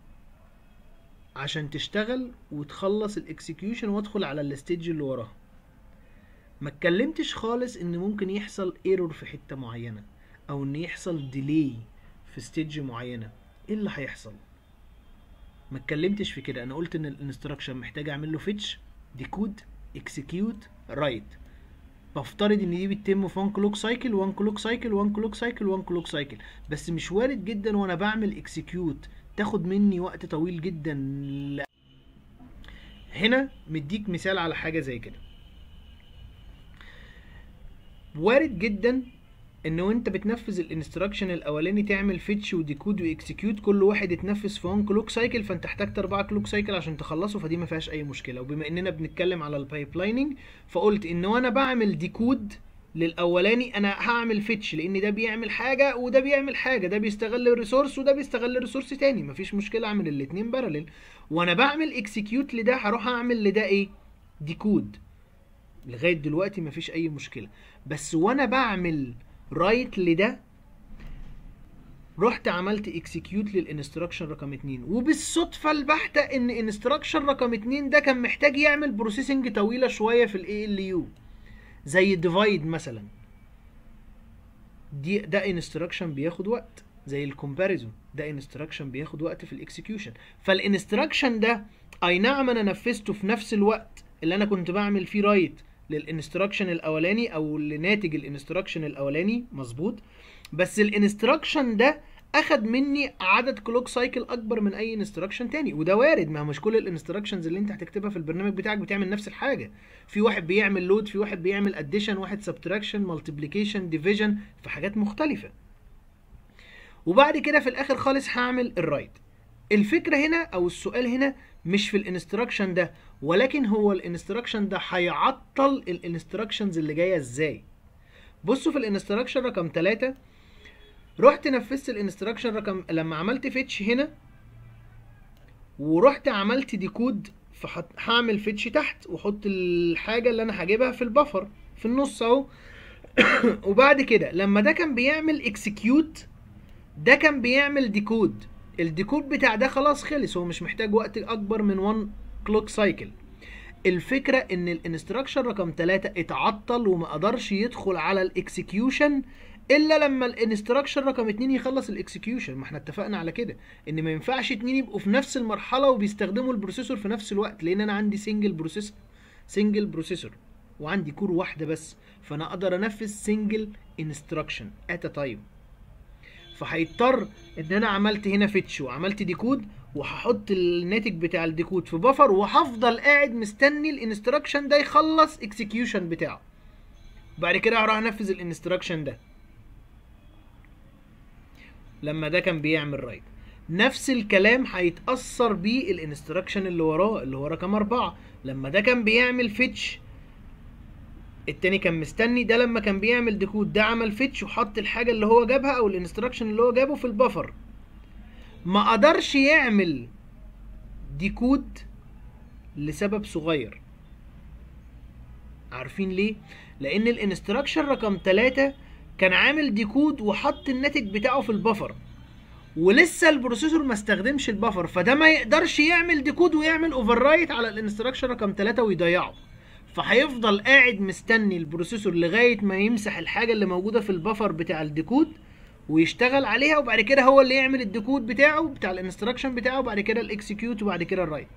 عشان تشتغل وتخلص الاكسكيوشن وادخل على الستيج اللي وراها ما اتكلمتش خالص ان ممكن يحصل ايرور في حته معينه او ان يحصل ديلي في ستيج معينه ايه اللي هيحصل ما اتكلمتش في كده انا قلت ان الانستراكشن محتاج اعمل له فيتش ديكود اكسكيوت رايت بفترض ان دي بتتم في 1 كلوك سايكل 1 كلوك سايكل 1 كلوك سايكل 1 كلوك سايكل بس مش وارد جدا وانا بعمل اكسكيوت تاخد مني وقت طويل جدا لا. هنا مديك مثال على حاجه زي كده وارد جدا ان وانت بتنفذ الانستراكشن الاولاني تعمل فيتش وديكود واكسكيوت كل واحد يتنفذ في 1 كلوك سايكل فانت احتجت 4 كلوك سايكل عشان تخلصه فدي ما فيهاش اي مشكله وبما اننا بنتكلم على البايب لايننج فقلت ان وانا بعمل ديكود للاولاني انا هعمل فيتش لان ده بيعمل حاجه وده بيعمل حاجه ده بيستغل الريسورس وده بيستغل الريسورس تاني مفيش مشكله اعمل الاتنين بارلل وانا بعمل اكسكيوت لده هروح اعمل لده ايه ديكود لغايه دلوقتي مفيش اي مشكله بس وانا بعمل رايت لده رحت عملت اكسكيوت للانستراكشن رقم 2 وبالصدفه البحته ان انستراكشن رقم 2 ده كان محتاج يعمل بروسيسنج طويله شويه في الاي ال يو زي الديفايد مثلا دي ده انستراكشن بياخد وقت زي الكومباريزون ده انستراكشن بياخد وقت في الاكسكيوشن فالانستراكشن ده اي نعم انا نفذته في نفس الوقت اللي انا كنت بعمل فيه رايت للانستراكشن الاولاني او لناتج الانستراكشن الاولاني مظبوط بس الانستراكشن ده اخد مني عدد كلوك سايكل اكبر من اي انستراكشن تاني وده وارد ما هو مش كل الانستراكشنز اللي انت هتكتبها في البرنامج بتاعك بتعمل نفس الحاجه في واحد بيعمل لود في واحد بيعمل اديشن واحد سبتراكشن مالتيبليكيشن ديفيجن في حاجات مختلفه وبعد كده في الاخر خالص هعمل الرايت الفكره هنا او السؤال هنا مش في الانستراكشن ده ولكن هو الانستراكشن ده هيعطل الانستراكشنز اللي جايه ازاي بصوا في الانستراكشن رقم 3 رحت نفذت الانستراكشن رقم لما عملت فيتش هنا ورحت عملت ديكود فحط هعمل فيتش تحت واحط الحاجه اللي انا هجيبها في البفر في النص اهو وبعد كده لما ده كان بيعمل اكسكيوت ده كان بيعمل ديكود الديكود بتاع ده خلاص خلص هو مش محتاج وقت اكبر من 1 كلوك سايكل الفكره ان الانستراكشن رقم 3 اتعطل وما قدرش يدخل على الاكسكيوشن الا لما الانستراكشن رقم 2 يخلص الاكسكيوشن ما احنا اتفقنا على كده ان ما ينفعش اتنين يبقوا في نفس المرحله وبيستخدموا البروسيسور في نفس الوقت لان انا عندي سنجل بروسيسور سنجل بروسيسور وعندي كور واحده بس فانا اقدر انفذ سنجل انستراكشن ات تايم فهيضطر ان انا عملت هنا فيتش وعملت ديكود وهحط الناتج بتاع الديكود في بفر وهفضل قاعد مستني الانستراكشن ده يخلص اكسكيوشن بتاعه بعد كده هروح انفذ الانستراكشن ده لما ده كان بيعمل رايت نفس الكلام هيتأثر بيه الانستراكشن اللي وراه اللي هو رقم أربعة لما ده كان بيعمل فيتش التاني كان مستني ده لما كان بيعمل ديكود ده عمل فيتش وحط الحاجة اللي هو جابها أو الانستراكشن اللي هو جابه في البفر ما قدرش يعمل ديكود لسبب صغير عارفين ليه؟ لأن الانستراكشن رقم 3 كان عامل ديكود وحط الناتج بتاعه في البفر ولسه البروسيسور ما استخدمش البفر فده ما يقدرش يعمل ديكود ويعمل اوفر رايت على الانستراكشن رقم 3 ويضيعه فهيفضل قاعد مستني البروسيسور لغايه ما يمسح الحاجه اللي موجوده في البفر بتاع الديكود ويشتغل عليها وبعد كده هو اللي يعمل الديكود بتاعه بتاع الانستراكشن بتاعه وبعد كده الاكسكيوت وبعد كده الرايت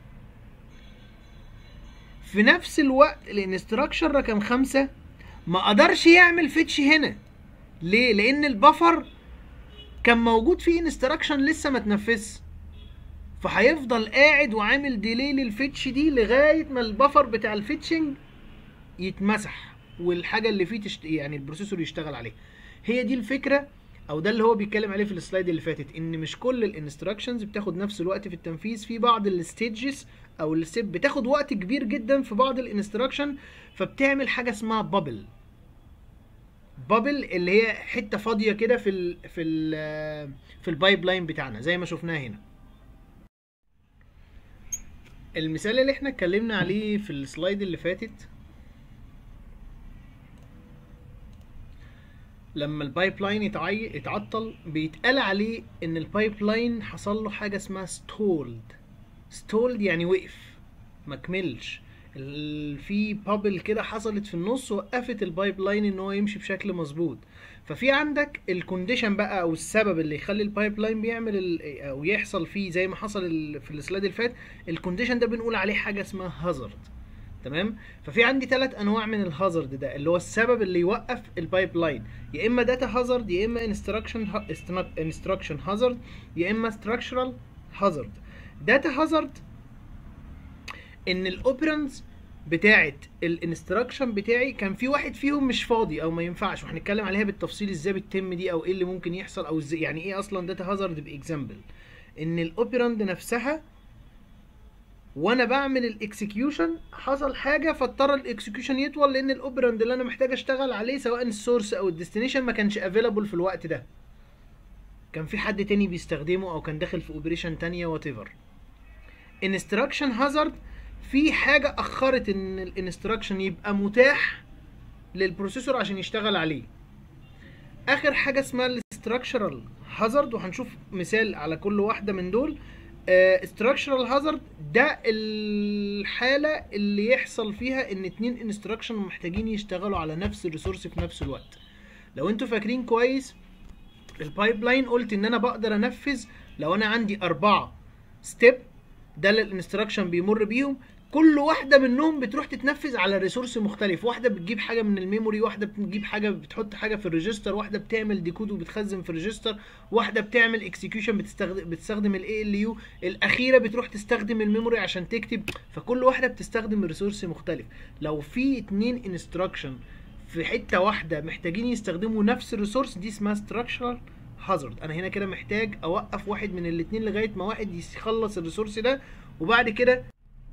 في نفس الوقت الانستراكشن رقم خمسة ما قدرش يعمل فيتش هنا ليه لان البفر كان موجود فيه انستراكشن لسه ما اتنفذش فهيفضل قاعد وعامل ديلي للفيتش دي لغايه ما البفر بتاع الفيتشنج يتمسح والحاجه اللي فيه تشت... يعني البروسيسور يشتغل عليها هي دي الفكره او ده اللي هو بيتكلم عليه في السلايد اللي فاتت ان مش كل الانستراكشنز بتاخد نفس الوقت في التنفيذ في بعض الستيجز او الستيب بتاخد وقت كبير جدا في بعض الانستراكشن فبتعمل حاجه اسمها بابل بابل اللي هي حته فاضيه كده في ال في ال في البايب لاين بتاعنا زي ما شفناها هنا المثال اللي احنا اتكلمنا عليه في السلايد اللي فاتت لما البايب لاين يتعي... يتعطل بيتقال عليه ان البايب لاين حصل له حاجه اسمها ستولد ستولد يعني وقف ما كملش ال- في بابل كده حصلت في النص وقفت البايب لاين ان هو يمشي بشكل مظبوط ففي عندك الكونديشن بقى او السبب اللي يخلي البايب لاين بيعمل ال- او يحصل فيه زي ما حصل ال- في السلايد اللي فات الكونديشن ده بنقول عليه حاجه اسمها هازارد تمام ففي عندي ثلاث انواع من الهازارد ده اللي هو السبب اللي يوقف البايب لاين يا اما داتا هازارد يا اما انستراكشن انستراكشن هازارد يا اما ستراكشرال هازارد داتا هازارد ان الاوبرنز بتاعه الانستراكشن بتاعي كان في واحد فيهم مش فاضي او ما ينفعش وهنتكلم عليها بالتفصيل ازاي بتتم دي او ايه اللي ممكن يحصل او ازاي يعني ايه اصلا داتا هازارد باكزامبل ان الاوبرند نفسها وانا بعمل الاكسكيوشن حصل حاجه فاضطر الاكسكيوشن يطول لان الاوبراند اللي انا محتاج اشتغل عليه سواء السورس او الديستنيشن ما كانش افيلابل في الوقت ده كان في حد تاني بيستخدمه او كان داخل في اوبريشن تانية وات ايفر انستراكشن هازارد في حاجه اخرت ان الانستراكشن يبقى متاح للبروسيسور عشان يشتغل عليه اخر حاجه اسمها الاستراكشرال هازارد وهنشوف مثال على كل واحده من دول استراكشرال هازارد ده الحاله اللي يحصل فيها ان اتنين انستراكشن محتاجين يشتغلوا على نفس الريسورس في نفس الوقت لو انتوا فاكرين كويس البايب لاين قلت ان انا بقدر انفذ لو انا عندي اربعه ستيب ده اللي الانستراكشن بيمر بيهم كل واحده منهم بتروح تتنفذ على ريسورس مختلف واحده بتجيب حاجه من الميموري واحده بتجيب حاجه بتحط حاجه في الريجستر واحده بتعمل ديكود وبتخزن في الريجستر واحده بتعمل اكسكيوشن بتستخدم بتستخدم الاي ال يو الاخيره بتروح تستخدم الميموري عشان تكتب فكل واحده بتستخدم ريسورس مختلف لو في اتنين انستراكشن في حته واحده محتاجين يستخدموا نفس الريسورس دي اسمها structural هازارد انا هنا كده محتاج اوقف واحد من الاتنين لغايه ما واحد يخلص الريسورس ده وبعد كده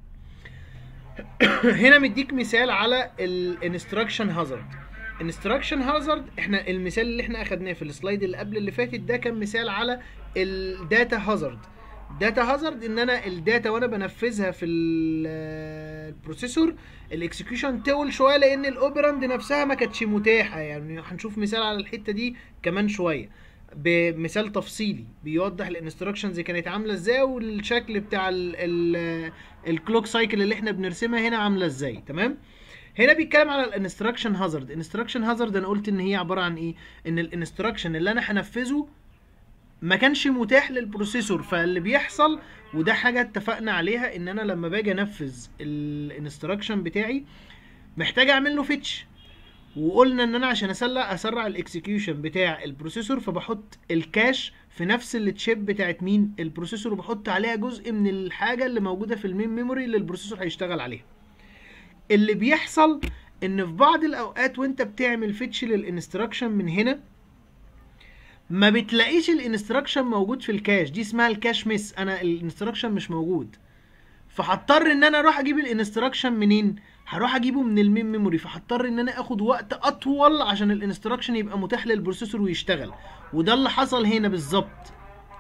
هنا مديك مثال على الانستراكشن هازارد انستراكشن هازارد احنا المثال اللي احنا اخدناه في السلايد اللي قبل اللي فاتت ده كان مثال على الداتا هازارد داتا هازارد ان انا الداتا وانا بنفذها في البروسيسور الاكسكيوشن تول شويه لان الاوبراند نفسها ما كانتش متاحه يعني هنشوف مثال على الحته دي كمان شويه بمثال تفصيلي بيوضح الانستراكشنز كانت عامله ازاي والشكل بتاع الكلوك سايكل اللي احنا بنرسمها هنا عامله ازاي تمام هنا بيتكلم على الانستراكشن هازارد انستراكشن هازارد انا قلت ان هي عباره عن ايه ان الانستراكشن اللي انا هنفذه ما كانش متاح للبروسيسور فاللي بيحصل وده حاجه اتفقنا عليها ان انا لما باجي انفذ الانستراكشن بتاعي محتاج اعمل له فيتش وقلنا ان انا عشان اسرع اسرع الاكسكيوشن بتاع البروسيسور فبحط الكاش في نفس التشيب بتاعت مين البروسيسور وبحط عليها جزء من الحاجه اللي موجوده في المين ميموري اللي البروسيسور هيشتغل عليها اللي بيحصل ان في بعض الاوقات وانت بتعمل فيتش للانستراكشن من هنا ما بتلاقيش الانستراكشن موجود في الكاش دي اسمها الكاش ميس انا الانستراكشن مش موجود فهضطر ان انا اروح اجيب الانستراكشن منين هروح اجيبه من المين ميموري فهضطر ان انا اخد وقت اطول عشان الانستراكشن يبقى متاح للبروسيسور ويشتغل وده اللي حصل هنا بالظبط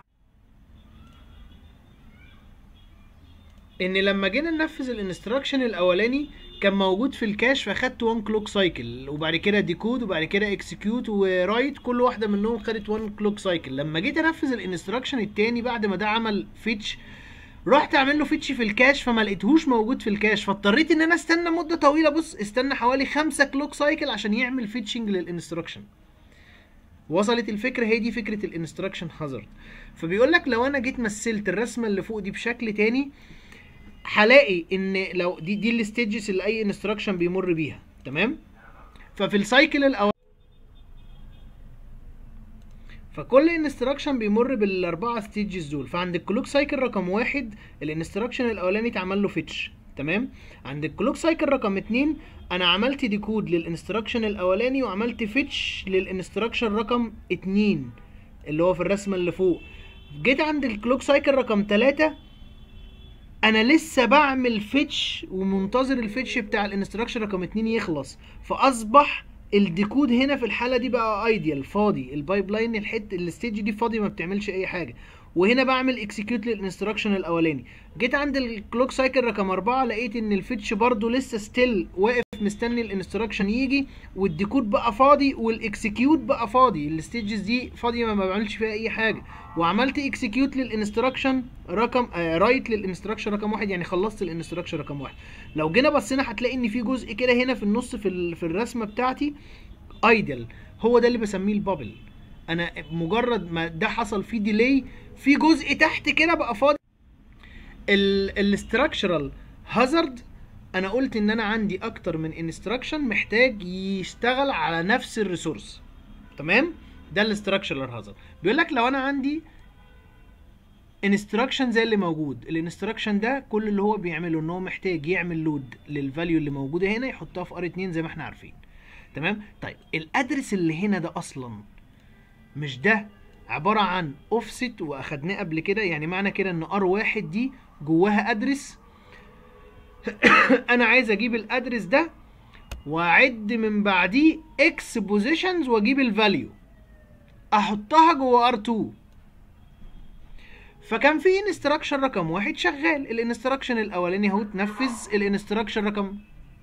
ان لما جينا ننفذ الانستراكشن الاولاني كان موجود في الكاش فاخدت 1 كلوك سايكل وبعد كده ديكود وبعد كده اكسكيوت ورايت كل واحده منهم خدت 1 كلوك سايكل لما جيت انفذ الانستراكشن التاني بعد ما ده عمل فيتش رحت اعمل له فيتش في الكاش فما لقيتهوش موجود في الكاش فاضطريت ان انا استنى مده طويله بص استنى حوالي 5 كلوك سايكل عشان يعمل فيتشنج للانستراكشن وصلت الفكره هي دي فكره الانستراكشن هازارد فبيقول لك لو انا جيت مثلت الرسمه اللي فوق دي بشكل تاني هلاقي ان لو دي دي الستيجز اللي اي انستراكشن بيمر بيها تمام ففي السايكل الاول فكل انستراكشن بيمر بالاربعه ستيجز دول فعند الكلوك سايكل رقم واحد الانستراكشن الاولاني اتعمل له فيتش تمام عند الكلوك سايكل رقم اتنين انا عملت ديكود للانستراكشن الاولاني وعملت فيتش للانستراكشن رقم اتنين اللي هو في الرسمه اللي فوق جيت عند الكلوك سايكل رقم تلاتة انا لسه بعمل فيتش ومنتظر الفيتش بتاع الانستراكشن رقم اتنين يخلص فاصبح الديكود هنا في الحاله دي بقى ايديال فاضي البايب لاين الحته الستيج دي فاضي ما بتعملش اي حاجه وهنا بعمل اكسكيوت للانستراكشن الاولاني جيت عند الكلوك سايكل رقم أربعة لقيت ان الفيتش برضو لسه ستيل واقف مستني الانستراكشن يجي والديكود بقى فاضي والاكسكيوت بقى فاضي الستيجز دي فاضيه ما بعملش فيها اي حاجه وعملت اكسكيوت للانستراكشن رقم آه رايت للانستراكشن رقم واحد يعني خلصت الانستراكشن رقم واحد لو جينا بصينا هتلاقي ان في جزء كده هنا في النص في ال- في الرسمه بتاعتي ايدل هو ده اللي بسميه البابل انا مجرد ما ده حصل فيه ديلي في جزء تحت كده بقى فاضي الاستراكشرال هازارد انا قلت ان انا عندي اكتر من انستراكشن محتاج يشتغل على نفس الريسورس تمام ده الاستراكشرال هازارد بيقول لك لو انا عندي انستراكشن زي اللي موجود الانستراكشن ده كل اللي هو بيعمله ان هو محتاج يعمل لود للفاليو اللي موجوده هنا يحطها في ار 2 زي ما احنا عارفين تمام طيب الادرس اللي هنا ده اصلا مش ده عباره عن اوفست واخدناه قبل كده يعني معنى كده ان ار واحد دي جواها ادرس انا عايز اجيب الادرس ده واعد من بعديه اكس بوزيشنز واجيب الفاليو احطها جوه ار2 فكان في انستراكشن رقم واحد شغال الانستراكشن الاولاني اهو اتنفذ الانستراكشن رقم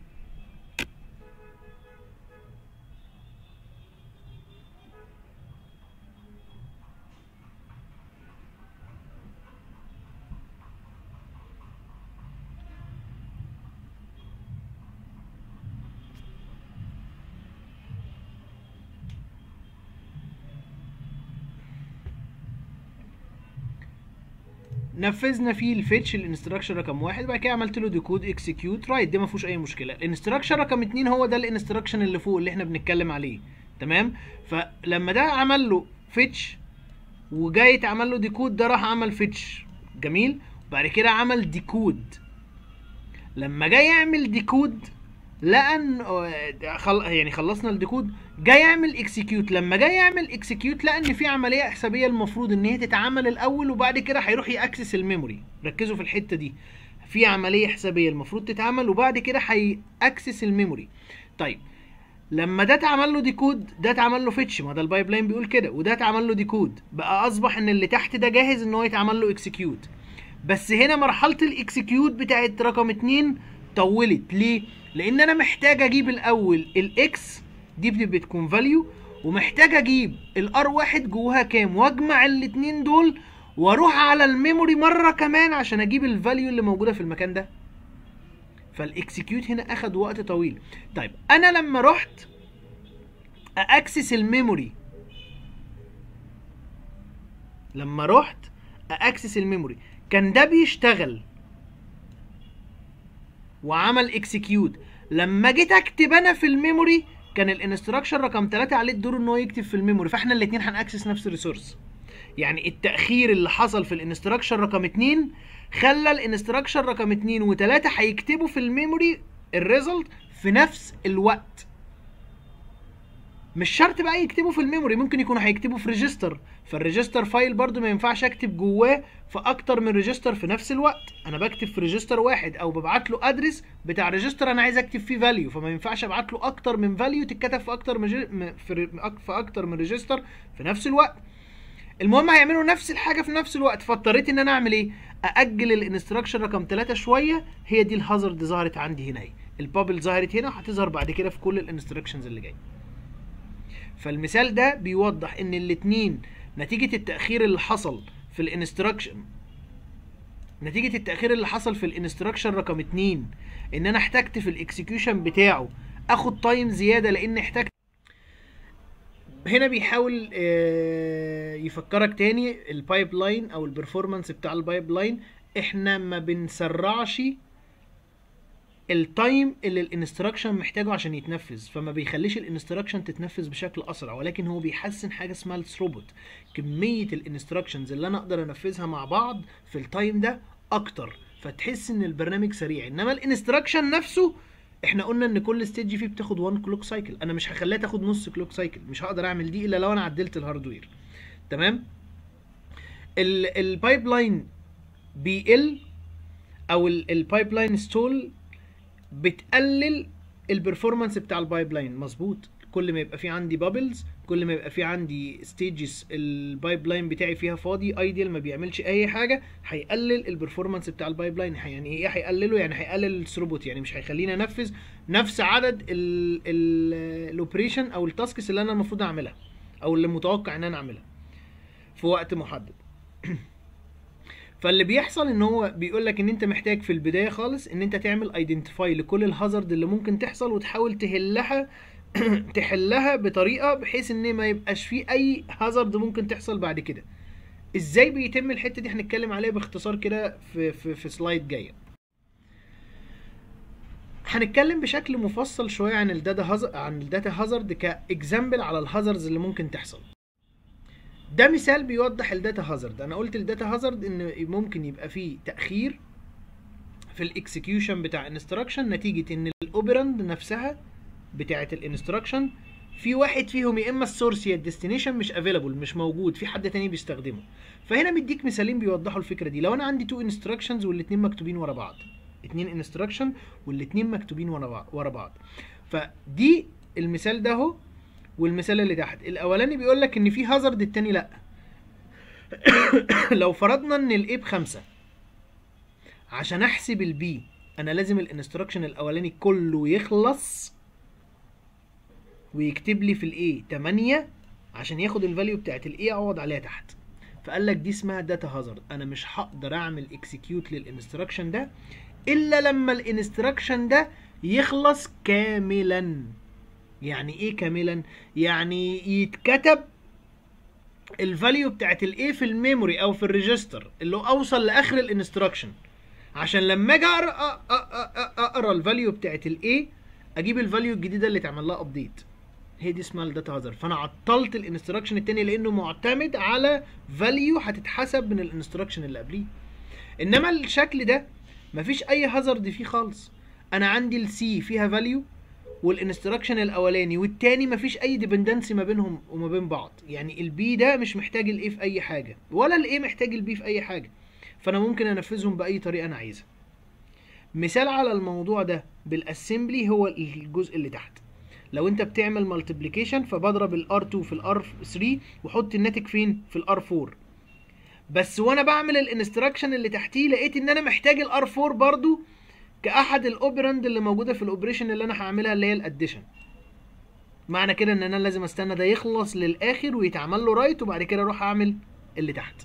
نفذنا فيه الفيتش الانستراكشن رقم واحد بعد كده عملت له ديكود اكسكيوت رايت ده ما فيهوش اي مشكله الانستراكشن رقم اتنين هو ده الانستراكشن اللي فوق اللي احنا بنتكلم عليه تمام فلما ده عمل له فيتش وجاي اتعمل له ديكود ده راح عمل فيتش جميل بعد كده عمل ديكود لما جاي يعمل ديكود لقى ان آه، خل... يعني خلصنا الديكود جاي يعمل اكسكيوت لما جاي يعمل اكسكيوت لقى ان في عمليه حسابيه المفروض ان هي تتعمل الاول وبعد كده هيروح ياكسس الميموري ركزوا في الحته دي في عمليه حسابيه المفروض تتعمل وبعد كده هياكسس الميموري طيب لما ده اتعمل له ديكود ده اتعمل له فيتش ما ده البايب لاين بيقول كده وده اتعمل له ديكود بقى اصبح ان اللي تحت ده جاهز ان هو يتعمل له اكسكيوت بس هنا مرحله الاكسكيوت بتاعت رقم اتنين طولت ليه لان انا محتاج اجيب الاول الاكس دي بت- بتكون فاليو ومحتاج اجيب الار واحد جواها كام واجمع الاتنين دول واروح على الميموري مره كمان عشان اجيب الفاليو اللي موجوده في المكان ده فالاكسكيوت هنا اخد وقت طويل طيب انا لما رحت اكسس الميموري لما رحت اكسس الميموري كان ده بيشتغل وعمل اكسكيوت لما جيت اكتب انا في الميموري كان الانستراكشن رقم 3 عليه الدور ان هو يكتب في الميموري فاحنا الاثنين هنأكسس نفس الريسورس يعني التأخير اللي حصل في الانستراكشن رقم 2 خلى الانستراكشن رقم 2 و3 هيكتبوا في الميموري الريزلت في نفس الوقت مش شرط بقى يكتبوا في الميموري ممكن يكونوا هيكتبوا في ريجستر فالريجستر فايل برضو ما ينفعش اكتب جواه في اكتر من ريجستر في نفس الوقت انا بكتب في ريجستر واحد او ببعت له ادرس بتاع ريجستر انا عايز اكتب فيه فاليو فما ينفعش ابعت له اكتر من فاليو تتكتب في اكتر من جي- م- في في اكتر من ريجستر في نفس الوقت المهم هيعملوا نفس الحاجه في نفس الوقت فاضطريت ان انا اعمل ايه ااجل الانستراكشن رقم 3 شويه هي دي الهازارد ظهرت عندي هنا اهي البابل ظهرت هنا وهتظهر بعد كده في كل الانستراكشنز اللي جايه فالمثال ده بيوضح ان الاتنين نتيجة التأخير اللي حصل في الانستراكشن نتيجة التأخير اللي حصل في الانستراكشن رقم اتنين ان انا احتجت في الاكسكيوشن بتاعه اخد تايم زيادة لان احتجت هنا بيحاول آه، يفكرك تاني البايب لاين او البرفورمانس بتاع البايب لاين احنا ما بنسرعش التايم اللي الانستراكشن محتاجه عشان يتنفذ فما بيخليش الانستراكشن تتنفذ بشكل اسرع ولكن هو بيحسن حاجه اسمها الثروبوت كميه الانستراكشنز اللي انا اقدر انفذها مع بعض في التايم ده اكتر فتحس ان البرنامج سريع انما الانستراكشن نفسه احنا قلنا ان كل ستيج فيه بتاخد 1 كلوك سايكل انا مش هخليها تاخد نص كلوك سايكل مش هقدر اعمل دي الا لو انا عدلت الهاردوير تمام البايب لاين بيقل او البايب لاين ستول بتقلل البرفورمانس بتاع البايب لاين مظبوط كل ما يبقى في عندي بابلز كل ما يبقى في عندي ستيجز البايب لاين بتاعي فيها فاضي ايديال ما بيعملش اي حاجه هيقلل البرفورمانس بتاع البايب لاين يعني ايه هيقلله يعني هيقلل الثروبوت يعني مش هيخليني انفذ نفس عدد الاوبريشن او التاسكس اللي انا المفروض اعملها او اللي متوقع ان انا اعملها في وقت محدد فاللي بيحصل ان هو بيقول لك ان انت محتاج في البدايه خالص ان انت تعمل ايدنتيفاي لكل الهازارد اللي ممكن تحصل وتحاول تحلها تحلها بطريقه بحيث ان ما يبقاش فيه اي هازارد ممكن تحصل بعد كده ازاي بيتم الحته دي هنتكلم عليها باختصار كده في في في سلايد جايه هنتكلم بشكل مفصل شويه عن الداتا هازارد عن الداتا هازارد كاكزامبل على الهازاردز اللي ممكن تحصل ده مثال بيوضح الداتا هازارد انا قلت الداتا هازارد ان ممكن يبقى فيه تاخير في الاكسكيوشن بتاع انستراكشن نتيجه ان الاوبرند نفسها بتاعه الانستراكشن في واحد فيهم يا اما السورس يا الديستنيشن مش افيلابل مش موجود في حد تاني بيستخدمه فهنا مديك مثالين بيوضحوا الفكره دي لو انا عندي تو انستراكشنز والاتنين مكتوبين ورا بعض اتنين انستراكشن والاتنين مكتوبين ورا بعض ورا بعض فدي المثال ده اهو والمثال اللي تحت الاولاني بيقول لك ان في هازارد التاني لا لو فرضنا ان الاي بخمسة عشان احسب البي انا لازم الانستراكشن الاولاني كله يخلص ويكتب لي في الاي 8 عشان ياخد الفاليو بتاعت الاي اعوض عليها تحت فقال لك دي اسمها داتا هازارد انا مش هقدر اعمل اكسكيوت للانستراكشن ده الا لما الانستراكشن ده يخلص كاملا يعني ايه كاملا يعني يتكتب الفاليو بتاعت الايه في الميموري او في الريجستر اللي هو اوصل لاخر الانستراكشن عشان لما اجي اقرا أ- أ- أ- اقرا الفاليو بتاعت الايه اجيب الفاليو الجديده اللي اتعمل لها ابديت هي دي اسمها الداتا هازارد فانا عطلت الانستراكشن التاني لانه معتمد على فاليو هتتحسب من الانستراكشن اللي قبليه انما الشكل ده مفيش اي هازارد فيه خالص انا عندي السي فيها فاليو والانستراكشن الاولاني والتاني مفيش اي ديبندنسي ما بينهم وما بين بعض يعني البي ده مش محتاج الايه في اي حاجه ولا الايه محتاج البي في اي حاجه فانا ممكن انفذهم باي طريقه انا عايزها مثال على الموضوع ده بالاسمبلي هو الجزء اللي تحت لو انت بتعمل مالتيبليكيشن فبضرب الار 2 في الار 3 واحط الناتج فين في الار 4 بس وانا بعمل الانستراكشن اللي تحتيه لقيت ان انا محتاج الار 4 برضو كاحد الاوبرند اللي موجوده في الاوبريشن اللي انا هعملها اللي هي الاديشن معنى كده ان انا لازم استنى ده يخلص للاخر ويتعمل له رايت وبعد كده اروح اعمل اللي تحت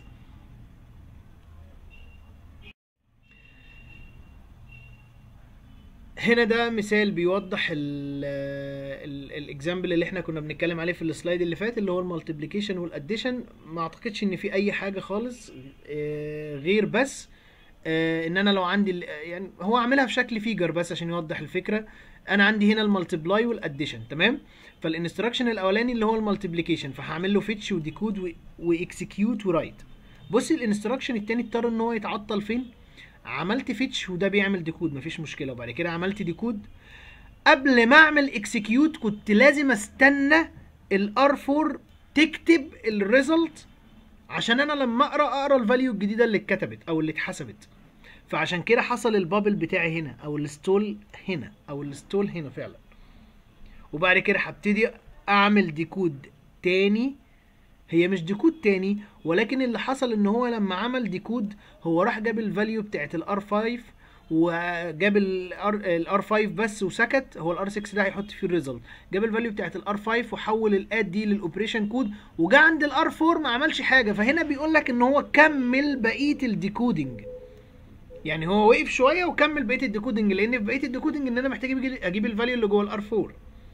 هنا ده مثال بيوضح الاكزامبل اللي احنا كنا بنتكلم عليه في السلايد اللي فات اللي هو المالتيبليكيشن والاديشن ما اعتقدش ان في اي حاجه خالص آه، غير بس آه، ان انا لو عندي ال- يعني هو عاملها في شكل فيجر بس عشان يوضح الفكره انا عندي هنا المالتيبلاي والاديشن تمام فالانستراكشن الاولاني اللي هو المالتيبليكيشن فهعمل له فيتش وديكود واكسكيوت ورايت بص الانستراكشن التاني اضطر ان هو يتعطل فين عملت فيتش وده بيعمل ديكود مفيش مشكله وبعد كده عملت ديكود قبل ما اعمل اكسكيوت كنت لازم استنى الار 4 تكتب الريزلت عشان انا لما اقرا اقرا الفاليو الجديده اللي اتكتبت او اللي اتحسبت فعشان كده حصل البابل بتاعي هنا او الستول هنا او الستول هنا فعلا وبعد كده هبتدي اعمل ديكود تاني هي مش ديكود تاني ولكن اللي حصل ان هو لما عمل ديكود هو راح جاب الفاليو بتاعت الار 5 وجاب الار 5 بس وسكت هو الار 6 ده هيحط فيه الريزلت جاب الفاليو بتاعت الار 5 وحول الاد دي للاوبريشن كود وجا عند الار 4 ما عملش حاجه فهنا بيقول لك ان هو كمل بقيه الديكودنج يعني هو وقف شويه وكمل بقيه الديكودنج لان في بقيه الديكودنج ان انا محتاج أجيب- اجيب الفاليو اللي جوه الار 4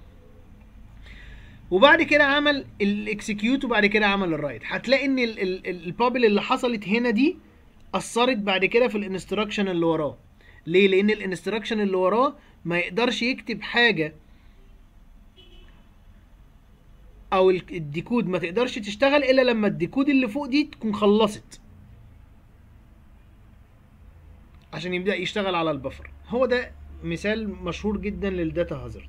وبعد كده عمل الاكسكيوت وبعد كده عمل الرايت هتلاقي ان ال- ال- ال- البابل اللي حصلت هنا دي اثرت بعد كده في الانستراكشن اللي وراه ليه لان الانستراكشن اللي وراه ما يقدرش يكتب حاجه او ال- الديكود ما تقدرش تشتغل الا لما الديكود اللي فوق دي تكون خلصت عشان يبدا يشتغل على البفر هو ده مثال مشهور جدا للداتا هازارد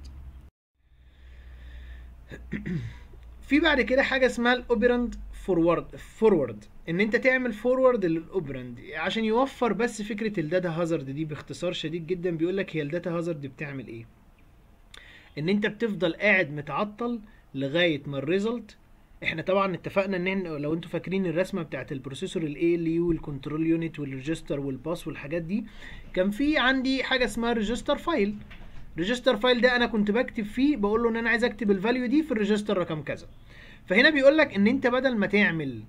في بعد كده حاجه اسمها الاوبرند فورورد فورورد ان انت تعمل فورورد للاوبرند عشان يوفر بس فكره الداتا هازارد دي باختصار شديد جدا بيقول لك هي الداتا هازارد بتعمل ايه ان انت بتفضل قاعد متعطل لغايه ما الريزلت احنا طبعا اتفقنا ان إحنا لو انتوا فاكرين الرسمه بتاعت البروسيسور الاي ال يو والكنترول يونت والريجستر والباس والحاجات دي كان في عندي حاجه اسمها ريجستر فايل ريجستر فايل ده انا كنت بكتب فيه بقول له ان انا عايز اكتب الفاليو دي في الريجستر رقم كذا فهنا بيقول لك ان انت بدل ما تعمل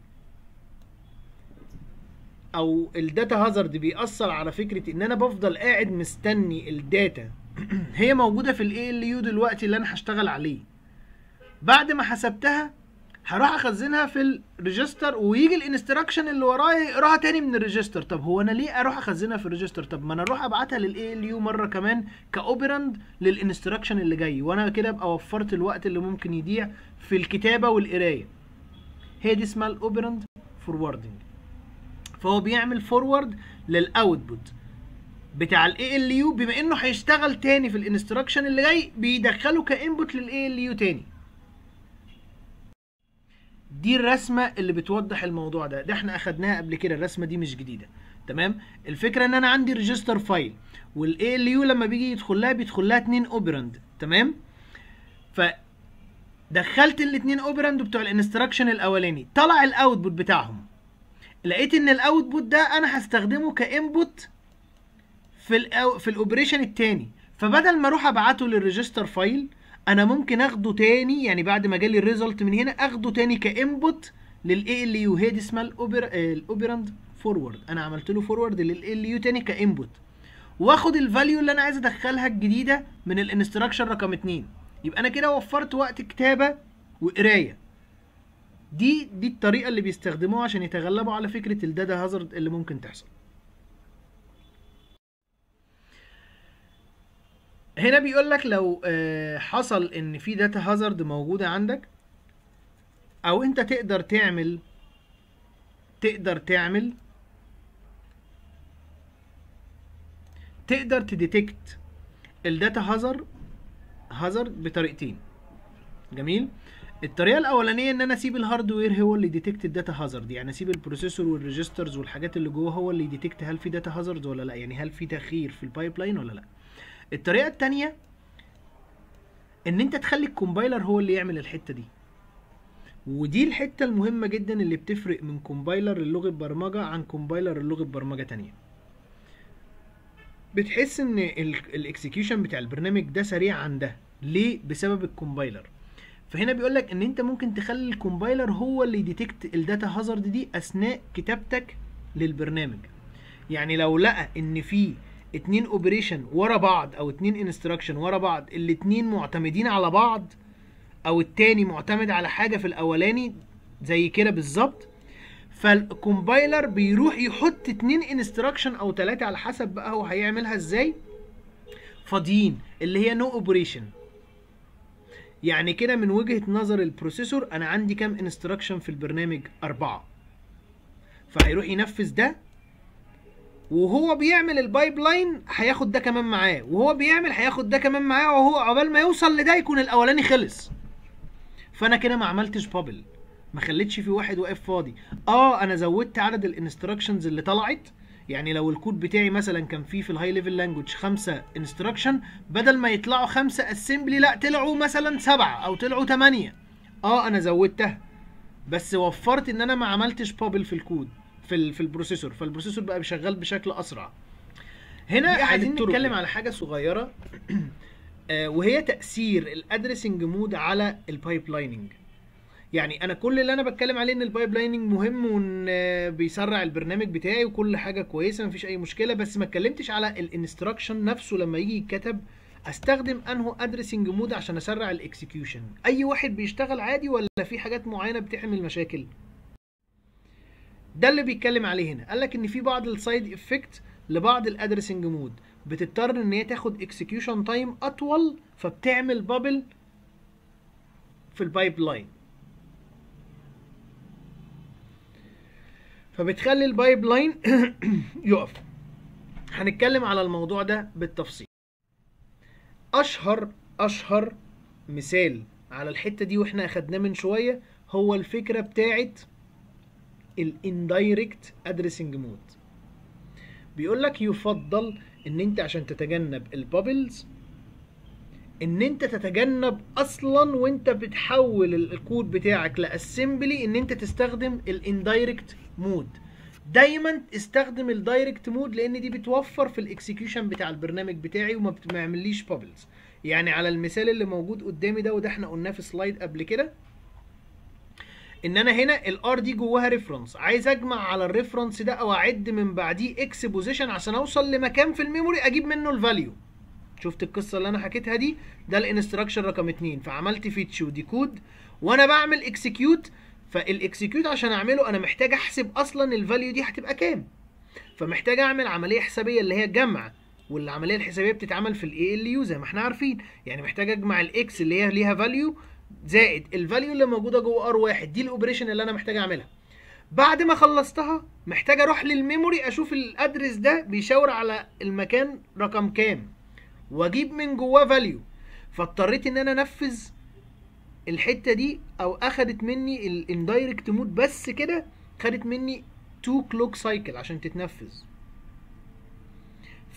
او الداتا هازارد بيأثر على فكره ان انا بفضل قاعد مستني الداتا هي موجوده في الاي ال يو دلوقتي اللي انا هشتغل عليه بعد ما حسبتها هروح اخزنها في الريجستر ويجي الانستراكشن اللي ورايا يقراها تاني من الريجستر طب هو انا ليه اروح اخزنها في الريجستر طب ما انا اروح ابعتها للاي ال يو مره كمان كاوبرند للانستراكشن اللي جاي وانا كده ابقى وفرت الوقت اللي ممكن يضيع في الكتابه والقرايه هي دي اسمها الاوبرند فوروردنج فهو بيعمل فورورد للاوتبوت بتاع الاي ال يو بما انه هيشتغل تاني في الانستراكشن اللي جاي بيدخله كانبوت للاي ال يو تاني دي الرسمه اللي بتوضح الموضوع ده ده احنا اخدناها قبل كده الرسمه دي مش جديده تمام الفكره ان انا عندي ريجستر فايل والاي ال يو لما بيجي يدخل لها بيدخل لها اتنين اوبرند تمام ف دخلت الاتنين اوبرند بتوع الانستراكشن الاولاني طلع الاوتبوت بتاعهم لقيت ان الاوتبوت ده انا هستخدمه كانبوت في ال في الاوبريشن التاني فبدل ما اروح ابعته للريجستر فايل انا ممكن اخده تاني يعني بعد ما جالي الريزلت من هنا اخده تاني كانبوت للاي ال يو هي دي اسمها الاوبر الاوبرند فورورد انا عملت له فورورد للاي ال يو تاني كانبوت واخد الفاليو اللي انا عايز ادخلها الجديده من الانستراكشن رقم 2 يبقى انا كده وفرت وقت كتابه وقرايه دي دي الطريقه اللي بيستخدموها عشان يتغلبوا على فكره الداتا هازارد اللي ممكن تحصل هنا بيقول لك لو آه، حصل ان في داتا هازارد موجوده عندك او انت تقدر تعمل تقدر تعمل تقدر تديتكت الداتا هازارد هازارد بطريقتين جميل الطريقه الاولانيه ان انا اسيب الهاردوير هو اللي يديتكت الداتا هازارد يعني اسيب البروسيسور والريجسترز والحاجات اللي جوه هو اللي يديتكت هل في داتا هازارد ولا لا يعني هل في تاخير في البايب لاين ولا لا الطريقه الثانيه ان انت تخلي الكومبايلر هو اللي يعمل الحته دي ودي الحته المهمه جدا اللي بتفرق من كومبايلر اللغه برمجه عن كومبايلر اللغه برمجه تانية بتحس ان الاكسكيوشن بتاع البرنامج ده سريع عن ده ليه بسبب الكومبايلر فهنا بيقول لك ان انت ممكن تخلي الكومبايلر هو اللي يديتكت الداتا هازارد دي اثناء كتابتك للبرنامج يعني لو لقى ان في اتنين اوبريشن ورا بعض او اتنين انستراكشن ورا بعض الاتنين معتمدين على بعض او التاني معتمد على حاجه في الاولاني زي كده بالظبط فالكومبايلر بيروح يحط اتنين انستراكشن او تلاتة على حسب بقى هو هيعملها ازاي فاضيين اللي هي نو no اوبريشن يعني كده من وجهة نظر البروسيسور انا عندي كام انستراكشن في البرنامج اربعة فهيروح ينفذ ده وهو بيعمل البايب لاين هياخد ده كمان معاه وهو بيعمل هياخد ده كمان معاه وهو عقبال ما يوصل لده يكون الاولاني خلص فانا كده ما عملتش بابل ما خليتش في واحد واقف فاضي اه انا زودت عدد الانستراكشنز اللي طلعت يعني لو الكود بتاعي مثلا كان فيه في الهاي ليفل لانجوج خمسة انستراكشن بدل ما يطلعوا خمسة اسمبلي لا طلعوا مثلا سبعة او طلعوا تمانية اه انا زودتها بس وفرت ان انا ما عملتش بابل في الكود في ال في البروسيسور فالبروسيسور بقى شغال بشكل اسرع هنا عايزين نتكلم على حاجه صغيره آه وهي تاثير الادريسنج مود على البايب لايننج يعني انا كل اللي انا بتكلم عليه ان البايب لايننج مهم وان بيسرع البرنامج بتاعي وكل حاجه كويسه مفيش اي مشكله بس ما اتكلمتش على الانستراكشن نفسه لما يجي يتكتب استخدم انه ادريسنج مود عشان اسرع الاكسكيوشن اي واحد بيشتغل عادي ولا في حاجات معينه بتعمل مشاكل ده اللي بيتكلم عليه هنا قال لك ان في بعض السايد افكت لبعض الادريسنج مود بتضطر ان هي تاخد اكسكيوشن تايم اطول فبتعمل بابل في البايب لاين فبتخلي البايب لاين يقف هنتكلم على الموضوع ده بالتفصيل اشهر اشهر مثال على الحته دي واحنا اخدناه من شويه هو الفكره بتاعت الاندايركت ادريسنج مود بيقول لك يفضل ان انت عشان تتجنب البابلز ان انت تتجنب اصلا وانت بتحول الكود بتاعك لاسمبلي ان انت تستخدم الاندايركت مود دايما استخدم الدايركت مود لان دي بتوفر في الاكسكيوشن بتاع البرنامج بتاعي وما بتعمليش بابلز يعني على المثال اللي موجود قدامي ده وده احنا قلناه في سلايد قبل كده ان انا هنا الار دي جواها ريفرنس عايز اجمع على الريفرنس ده او اعد من بعديه اكس بوزيشن عشان اوصل لمكان في الميموري اجيب منه الفاليو شفت القصه اللي انا حكيتها دي ده الانستراكشن رقم 2 فعملت فيتش وديكود وانا بعمل اكسكيوت فالاكسكيوت عشان اعمله انا محتاج احسب اصلا الفاليو دي هتبقى كام فمحتاج اعمل عمليه حسابيه اللي هي جمع والعمليه الحسابيه بتتعمل في الاي ال يو زي ما احنا عارفين يعني محتاج اجمع الاكس اللي هي ليها فاليو زائد الفاليو اللي موجوده جوه ار واحد دي الاوبريشن اللي انا محتاج اعملها بعد ما خلصتها محتاج اروح للميموري اشوف الادرس ده بيشاور على المكان رقم كام واجيب من جواه فاليو فاضطريت ان انا انفذ الحته دي او اخدت مني الاندايركت مود بس كده خدت مني 2 كلوك سايكل عشان تتنفذ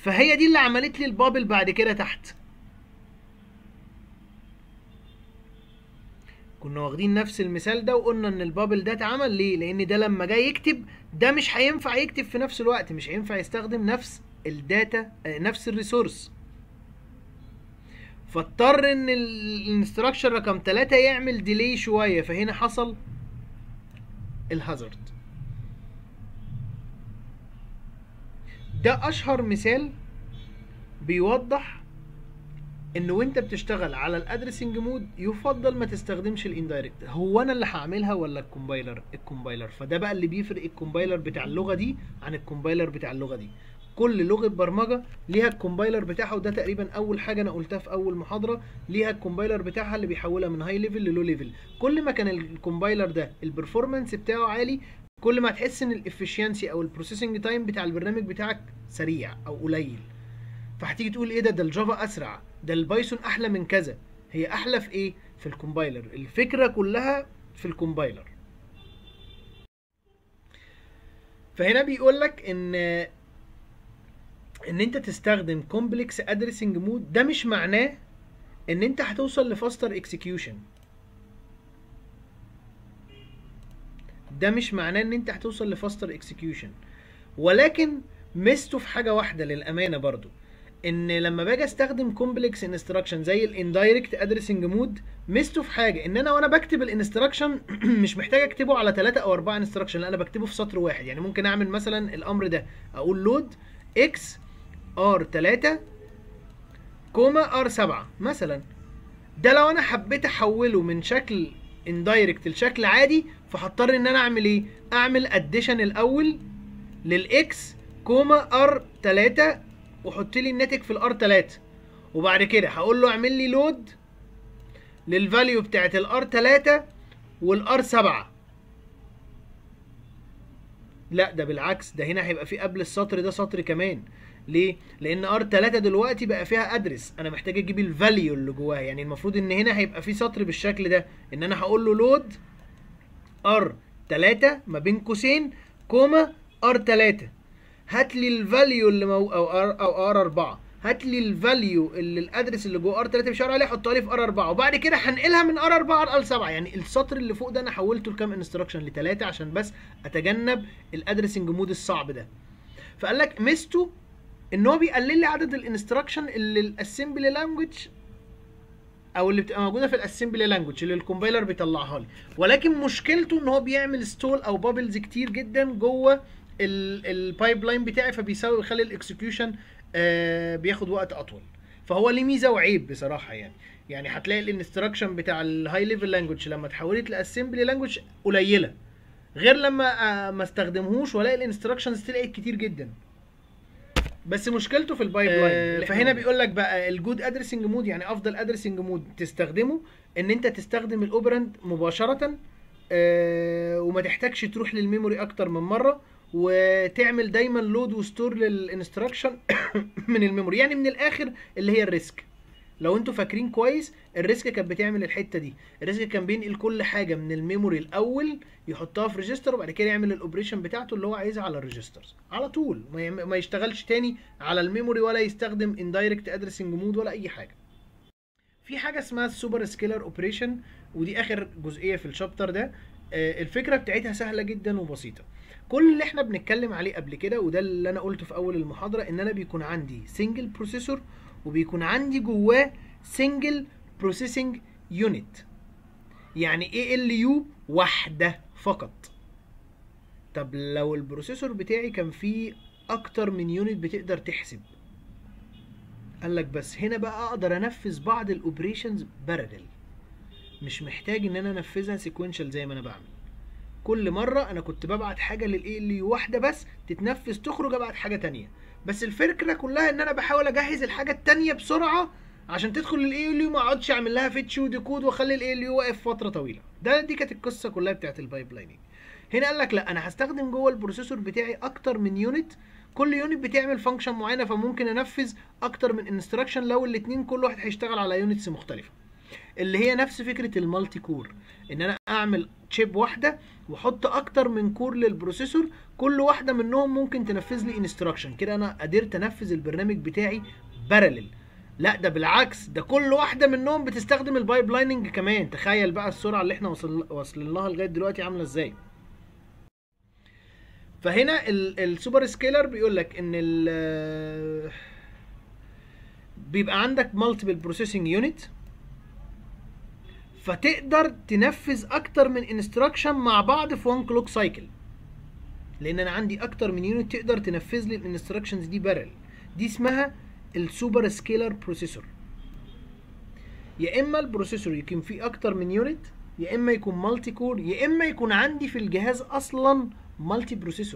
فهي دي اللي عملت لي البابل بعد كده تحت كنا واخدين نفس المثال ده وقلنا ان البابل ده اتعمل ليه لان ده لما جاي يكتب ده مش هينفع يكتب في نفس الوقت مش هينفع يستخدم نفس الداتا آه، نفس الريسورس فاضطر ان الانستراكشن رقم 3 يعمل ديلي شويه فهنا حصل الهازارد ده اشهر مثال بيوضح ان وانت بتشتغل على الادرسنج مود يفضل ما تستخدمش الاندايركت هو انا اللي هعملها ولا الكومبايلر الكومبايلر فده بقى اللي بيفرق الكومبايلر بتاع اللغه دي عن الكومبايلر بتاع اللغه دي كل لغه برمجه ليها الكومبايلر بتاعها وده تقريبا اول حاجه انا قلتها في اول محاضره ليها الكومبايلر بتاعها اللي بيحولها من هاي ليفل للو ليفل كل ما كان الكومبايلر ده البرفورمانس بتاعه عالي كل ما هتحس ان الافشنسي او البروسيسنج تايم بتاع البرنامج بتاعك سريع او قليل فهتيجي تقول ايه ده ده الجافا اسرع ده البايثون احلى من كذا هي احلى في ايه في الكومبايلر الفكره كلها في الكومبايلر فهنا بيقول لك ان ان انت تستخدم كومبلكس ادريسنج مود ده مش معناه ان انت هتوصل لفاستر اكسكيوشن ده مش معناه ان انت هتوصل لفاستر اكسكيوشن ولكن ميزته في حاجه واحده للامانه برضو ان لما باجي استخدم كومبلكس انستراكشن زي الاندايركت ادريسنج مود ميزته في حاجه ان انا وانا بكتب الانستراكشن مش محتاج اكتبه على 3 او 4 انستراكشن لا انا بكتبه في سطر واحد يعني ممكن اعمل مثلا الامر ده اقول لود اكس ار 3 كوما ار 7 مثلا ده لو انا حبيت احوله من شكل اندايركت لشكل عادي فهضطر ان انا اعمل ايه اعمل اديشن الاول للاكس كوما ار 3 وحط لي الناتج في الار 3 وبعد كده هقول له اعمل لي لود للفاليو بتاعت الار 3 والار 7 لا ده بالعكس ده هنا هيبقى في قبل السطر ده سطر كمان ليه؟ لان ار 3 دلوقتي بقى فيها ادرس انا محتاج اجيب الفاليو اللي جواها يعني المفروض ان هنا هيبقى في سطر بالشكل ده ان انا هقول له لود ار 3 ما بين قوسين كوما ار 3 هات لي الفاليو اللي مو او ار او ار 4 هات لي الفاليو اللي الادرس اللي جوه ار 3 بيشاور عليه حطها لي في ار 4 وبعد كده هنقلها من ار 4 لار 7 يعني السطر اللي فوق ده انا حولته لكام انستراكشن لثلاثه عشان بس اتجنب الادرسنج مود الصعب ده فقال لك ميزته ان هو بيقلل لي عدد الانستراكشن اللي الاسمبلي لانجوج او اللي بتبقى موجوده في الاسمبلي لانجوج اللي الكومبايلر بيطلعها لي ولكن مشكلته ان هو بيعمل ستول او بابلز كتير جدا جوه البايب لاين بتاعي فبيساوي يخلي الاكسكيوشن آه بياخد وقت اطول فهو ليه ميزه وعيب بصراحه يعني يعني هتلاقي الانستراكشن بتاع الهاي ليفل لانجوج لما اتحولت لاسمبلي لانجوج قليله غير لما آه ما استخدمهوش والاقي الانستراكشنز طلعت كتير جدا بس مشكلته في البايب لاين آه فهنا بيقول لك بقى الجود ادريسنج مود يعني افضل ادريسنج مود تستخدمه ان انت تستخدم الاوبرند مباشره آه وما تحتاجش تروح للميموري اكتر من مره وتعمل دايما لود وستور للانستراكشن من الميموري يعني من الاخر اللي هي الريسك لو انتوا فاكرين كويس الريسك كانت بتعمل الحته دي الريسك كان بينقل كل حاجه من الميموري الاول يحطها في ريجستر وبعد كده يعمل الاوبريشن بتاعته اللي هو عايزها على الريجسترز على طول ما, يعم... ما يشتغلش تاني على الميموري ولا يستخدم اندايركت ادريسنج مود ولا اي حاجه في حاجه اسمها السوبر سكيلر اوبريشن ودي اخر جزئيه في الشابتر ده آه الفكره بتاعتها سهله جدا وبسيطه كل اللي احنا بنتكلم عليه قبل كده وده اللي انا قلته في اول المحاضره ان انا بيكون عندي سنجل بروسيسور وبيكون عندي جواه سنجل بروسيسنج يونت يعني ايه ال يو واحده فقط طب لو البروسيسور بتاعي كان فيه اكتر من يونت بتقدر تحسب قال لك بس هنا بقى اقدر انفذ بعض الاوبريشنز بارلل مش محتاج ان انا انفذها سيكونشال زي ما انا بعمل كل مره انا كنت ببعت حاجه للاي ال واحده بس تتنفذ تخرج ابعت حاجه تانية بس الفكره كلها ان انا بحاول اجهز الحاجه التانية بسرعه عشان تدخل للاي ال ما اقعدش اعمل لها فيتش وديكود واخلي الاي ال واقف فتره طويله ده دي كانت القصه كلها بتاعت البايب لايننج هنا قال لك لا انا هستخدم جوه البروسيسور بتاعي اكتر من يونت كل يونت بتعمل فانكشن معينه فممكن انفذ اكتر من انستراكشن لو الاثنين كل واحد هيشتغل على يونتس مختلفه اللي هي نفس فكره المالتي كور ان انا اعمل تشيب واحده واحط اكتر من كور للبروسيسور كل واحده منهم ممكن تنفذ لي انستراكشن كده انا قدرت انفذ البرنامج بتاعي بارلل لا ده بالعكس ده كل واحده منهم بتستخدم البايب لايننج كمان تخيل بقى السرعه اللي احنا وصل واصلين لها لغايه دلوقتي عامله ازاي فهنا ال- السوبر سكيلر بيقول لك ان ال بيبقى عندك مالتيبل بروسيسنج يونت فتقدر تنفذ اكتر من انستراكشن مع بعض في وان كلوك سايكل لان انا عندي اكتر من يونت تقدر تنفذ لي الانستراكشنز دي بارل دي اسمها السوبر سكيلر بروسيسور يا اما البروسيسور يكون فيه اكتر من يونت يا اما يكون مالتي كور يا اما يكون عندي في الجهاز اصلا مالتي بروسيسور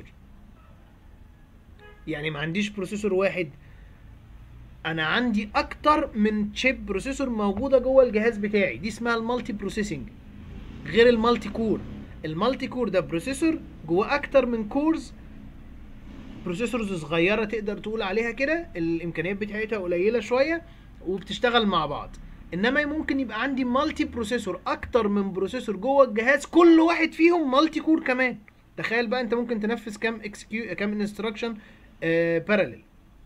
يعني ما عنديش بروسيسور واحد انا عندي اكتر من تشيب بروسيسور موجوده جوه الجهاز بتاعي دي اسمها المالتي بروسيسنج غير المالتي كور المالتي كور ده بروسيسور جوه اكتر من كورز بروسيسورز صغيره تقدر تقول عليها كده الامكانيات بتاعتها قليله شويه وبتشتغل مع بعض انما ممكن يبقى عندي مالتي بروسيسور اكتر من بروسيسور جوه الجهاز كل واحد فيهم مالتي كور كمان تخيل بقى انت ممكن تنفذ كام اكسكيو كام انستراكشن باراليل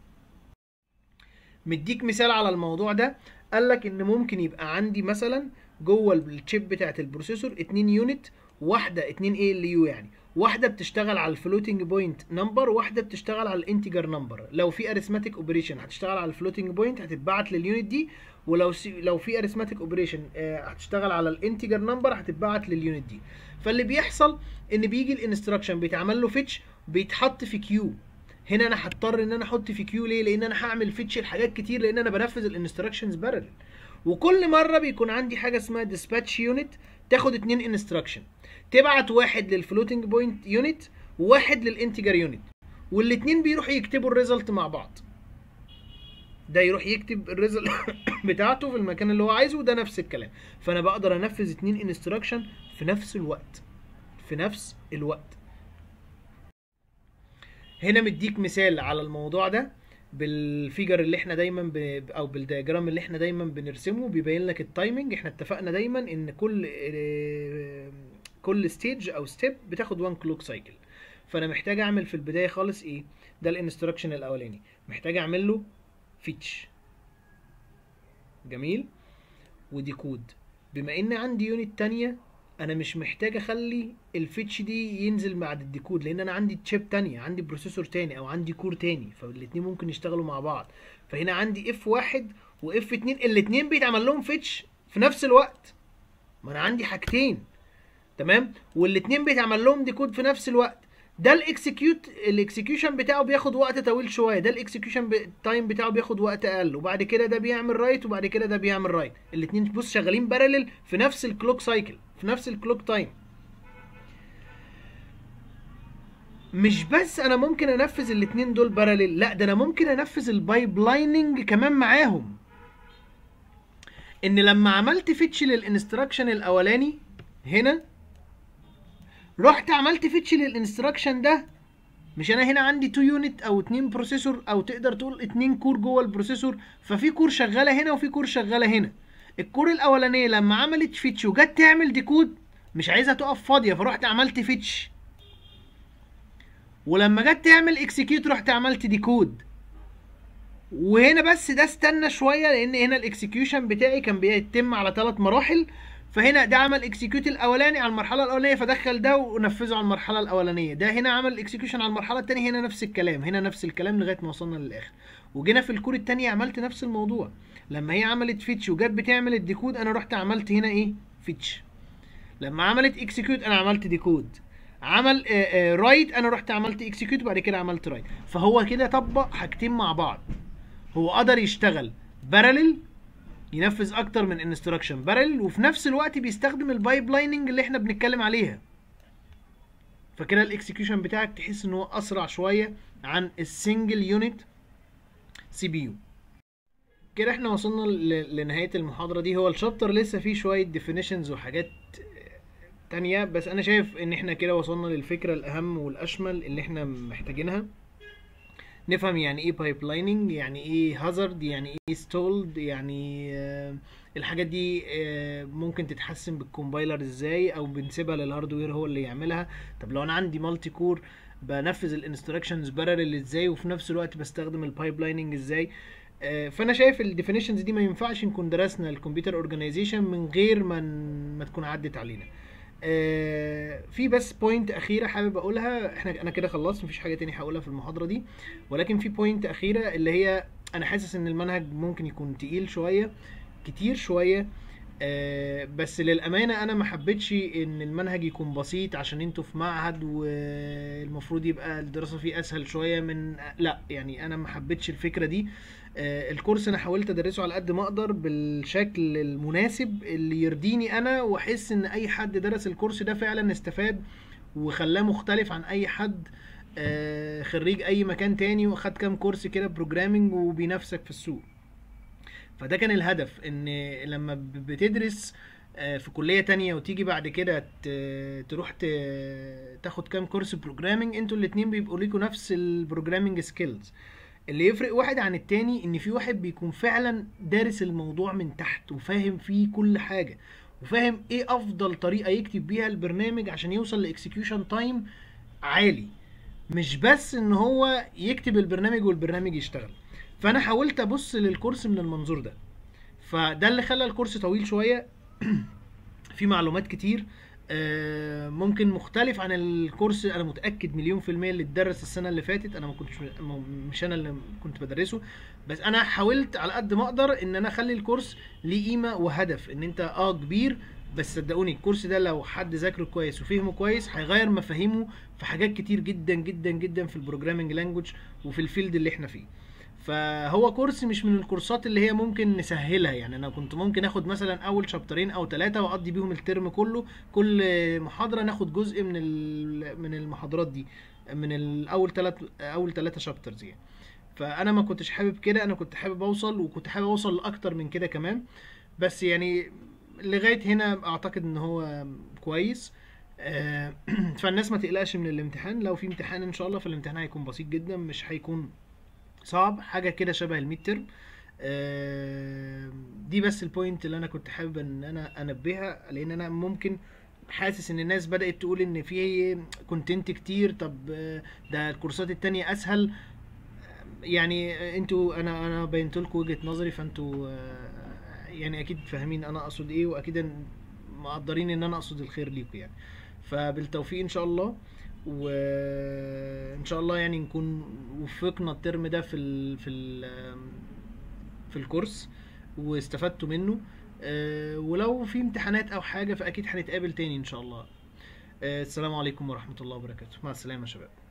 مديك مثال على الموضوع ده قال لك ان ممكن يبقى عندي مثلا جوه الشيب بتاعت البروسيسور 2 يونت واحده 2 اي ال يو يعني واحده بتشتغل على الفلوتنج بوينت نمبر واحده بتشتغل على الانتجر نمبر لو في اريثماتيك اوبريشن هتشتغل على الفلوتنج بوينت هتتبعت لليونت دي ولو سي لو في اريثماتيك اوبريشن هتشتغل على الانتجر نمبر هتتبعت لليونت دي فاللي بيحصل ان بيجي الانستراكشن بيتعمل له فيتش بيتحط في كيو هنا انا هضطر ان انا احط في كيو ليه لان انا هعمل فيتش لحاجات كتير لان انا بنفذ الانستراكشنز بارل وكل مره بيكون عندي حاجه اسمها ديسباتش يونت تاخد اتنين انستراكشن تبعت واحد للفلوتنج بوينت يونت وواحد للانتجر يونت والاتنين بيروحوا يكتبوا الريزلت مع بعض ده يروح يكتب الريزلت بتاعته في المكان اللي هو عايزه وده نفس الكلام فانا بقدر انفذ اتنين انستراكشن في نفس الوقت في نفس الوقت هنا مديك مثال على الموضوع ده بالفيجر اللي احنا دايما ب... او بالدياجرام اللي احنا دايما بنرسمه بيبين لك التايمنج احنا اتفقنا دايما ان كل اه... كل ستيج او ستيب بتاخد 1 كلوك سايكل فانا محتاج اعمل في البدايه خالص ايه ده الانستراكشن الاولاني محتاج اعمل له فيتش جميل ودي كود بما ان عندي يونت تانية انا مش محتاج اخلي الفيتش دي ينزل بعد الديكود لان انا عندي تشيب تانية عندي بروسيسور تاني او عندي كور تاني فالاتنين ممكن يشتغلوا مع بعض فهنا عندي اف واحد واف اتنين الاتنين بيتعمل لهم فيتش في نفس الوقت ما انا عندي حاجتين تمام والاتنين بيتعمل لهم ديكود في نفس الوقت ده الاكسكيوت الاكسكيوشن بتاعه بياخد وقت طويل شويه ده الاكسكيوشن تايم بتاعه بياخد وقت اقل وبعد كده ده بيعمل رايت وبعد كده ده بيعمل رايت الاثنين بص شغالين بارلل في نفس الكلوك سايكل في نفس الكلوك تايم مش بس انا ممكن انفذ الاثنين دول بارلل لا ده انا ممكن انفذ البايب لايننج كمان معاهم ان لما عملت فيتش للانستراكشن الاولاني هنا رحت عملت فيتش للانستراكشن ده مش انا هنا عندي 2 يونت او 2 بروسيسور او تقدر تقول 2 كور جوه البروسيسور ففي كور شغاله هنا وفي كور شغاله هنا الكور الاولانيه لما عملت فيتش وجت تعمل ديكود مش عايزها تقف فاضيه فرحت عملت فيتش ولما جت تعمل اكسكيوت رحت عملت ديكود وهنا بس ده استنى شويه لان هنا الاكسكيوشن بتاعي كان بيتم على ثلاث مراحل فهنا ده عمل اكسكيوت الاولاني على المرحله الاولانيه فدخل ده ونفذه على المرحله الاولانيه ده هنا عمل اكسكيوشن على المرحله الثانيه هنا نفس الكلام هنا نفس الكلام لغايه ما وصلنا للاخر وجينا في الكور الثانيه عملت نفس الموضوع لما هي عملت فيتش وجت بتعمل الديكود انا رحت عملت هنا ايه فيتش لما عملت اكسكيوت انا عملت ديكود عمل رايت انا رحت عملت اكسكيوت وبعد كده عملت رايت فهو كده طبق حاجتين مع بعض هو قدر يشتغل بارلل ينفذ اكتر من انستراكشن بارل وفي نفس الوقت بيستخدم البايب لايننج اللي احنا بنتكلم عليها فكده الاكسكيوشن بتاعك تحس ان هو اسرع شويه عن السنجل يونت سي بي يو كده احنا وصلنا لنهايه المحاضره دي هو الشابتر لسه فيه شويه ديفينيشنز وحاجات تانية بس انا شايف ان احنا كده وصلنا للفكره الاهم والاشمل اللي احنا محتاجينها نفهم يعني ايه بايبلايننج يعني ايه هازارد يعني ايه ستولد يعني آه، الحاجات دي آه، ممكن تتحسن بالكومبايلر ازاي او بنسيبها للهاردوير هو اللي يعملها طب لو انا عندي مالتي كور بنفذ الانستراكشنز بارلل ازاي وفي نفس الوقت بستخدم البايبلايننج ازاي آه، فانا شايف الديفينيشنز دي ما ينفعش نكون درسنا الكمبيوتر اورجانيزيشن من غير ما ن- ما تكون عدت علينا آه، في بس بوينت اخيره حابب اقولها احنا انا كده خلصت مفيش حاجه تاني هقولها في المحاضره دي ولكن في بوينت اخيره اللي هي انا حاسس ان المنهج ممكن يكون تقيل شويه كتير شويه آه، بس للامانه انا ما حبيتش ان المنهج يكون بسيط عشان انتوا في معهد والمفروض يبقى الدراسه فيه اسهل شويه من لا يعني انا ما حبيتش الفكره دي آه، الكورس انا حاولت ادرسه على قد ما اقدر بالشكل المناسب اللي يرضيني انا واحس ان اي حد درس الكورس ده فعلا استفاد وخلاه مختلف عن اي حد آه، خريج اي مكان تاني واخد كام كورس كده بروجرامنج وبينافسك في السوق فده كان الهدف ان لما ب- بتدرس آه، في كلية تانية وتيجي بعد كده ت- تروح ت- تاخد كام كورس بروجرامنج انتوا الاتنين بيبقوا ليكوا نفس البروجرامنج سكيلز اللي يفرق واحد عن التاني ان في واحد بيكون فعلا دارس الموضوع من تحت وفاهم فيه كل حاجة وفاهم ايه افضل طريقة يكتب بيها البرنامج عشان يوصل لاكسكيوشن تايم عالي مش بس ان هو يكتب البرنامج والبرنامج يشتغل فانا حاولت ابص للكورس من المنظور ده فده اللي خلى الكورس طويل شويه في معلومات كتير آه، ممكن مختلف عن الكورس انا متاكد مليون في الميه اللي اتدرس السنه اللي فاتت انا ما كنتش م- مش انا اللي كنت بدرسه بس انا حاولت على قد ما اقدر ان انا اخلي الكورس ليه قيمه وهدف ان انت اه كبير بس صدقوني الكورس ده لو حد ذاكره كويس وفهمه كويس هيغير مفاهيمه في حاجات كتير جدا جدا جدا في البروجرامنج لانجوج وفي الفيلد اللي احنا فيه فهو كورس مش من الكورسات اللي هي ممكن نسهلها يعني انا كنت ممكن اخد مثلا اول شابترين او ثلاثه واقضي بيهم الترم كله كل محاضره ناخد جزء من ال- من المحاضرات دي من الاول ثلاث اول ثلاثه شابترز يعني فانا ما كنتش حابب كده انا كنت حابب اوصل وكنت حابب اوصل لاكتر من كده كمان بس يعني لغايه هنا اعتقد ان هو كويس آه، فالناس ما تقلقش من الامتحان لو في امتحان ان شاء الله فالامتحان هيكون بسيط جدا مش هيكون صعب حاجه كده شبه الميد ترم دي بس البوينت اللي انا كنت حابب ان انا انبهها لان انا ممكن حاسس ان الناس بدأت تقول ان في كونتنت كتير طب آه، ده الكورسات التانية اسهل يعني انتوا انا انا بينت لكم وجهة نظري فانتوا آه، يعني اكيد فاهمين انا اقصد ايه واكيد إن- مقدرين ان انا اقصد الخير ليكم يعني فبالتوفيق ان شاء الله وان شاء الله يعني نكون وفقنا الترم ده في ال في ال في الكورس واستفدتوا منه آه، ولو في امتحانات او حاجة فاكيد هنتقابل تاني ان شاء الله آه، السلام عليكم ورحمة الله وبركاته مع السلامة يا شباب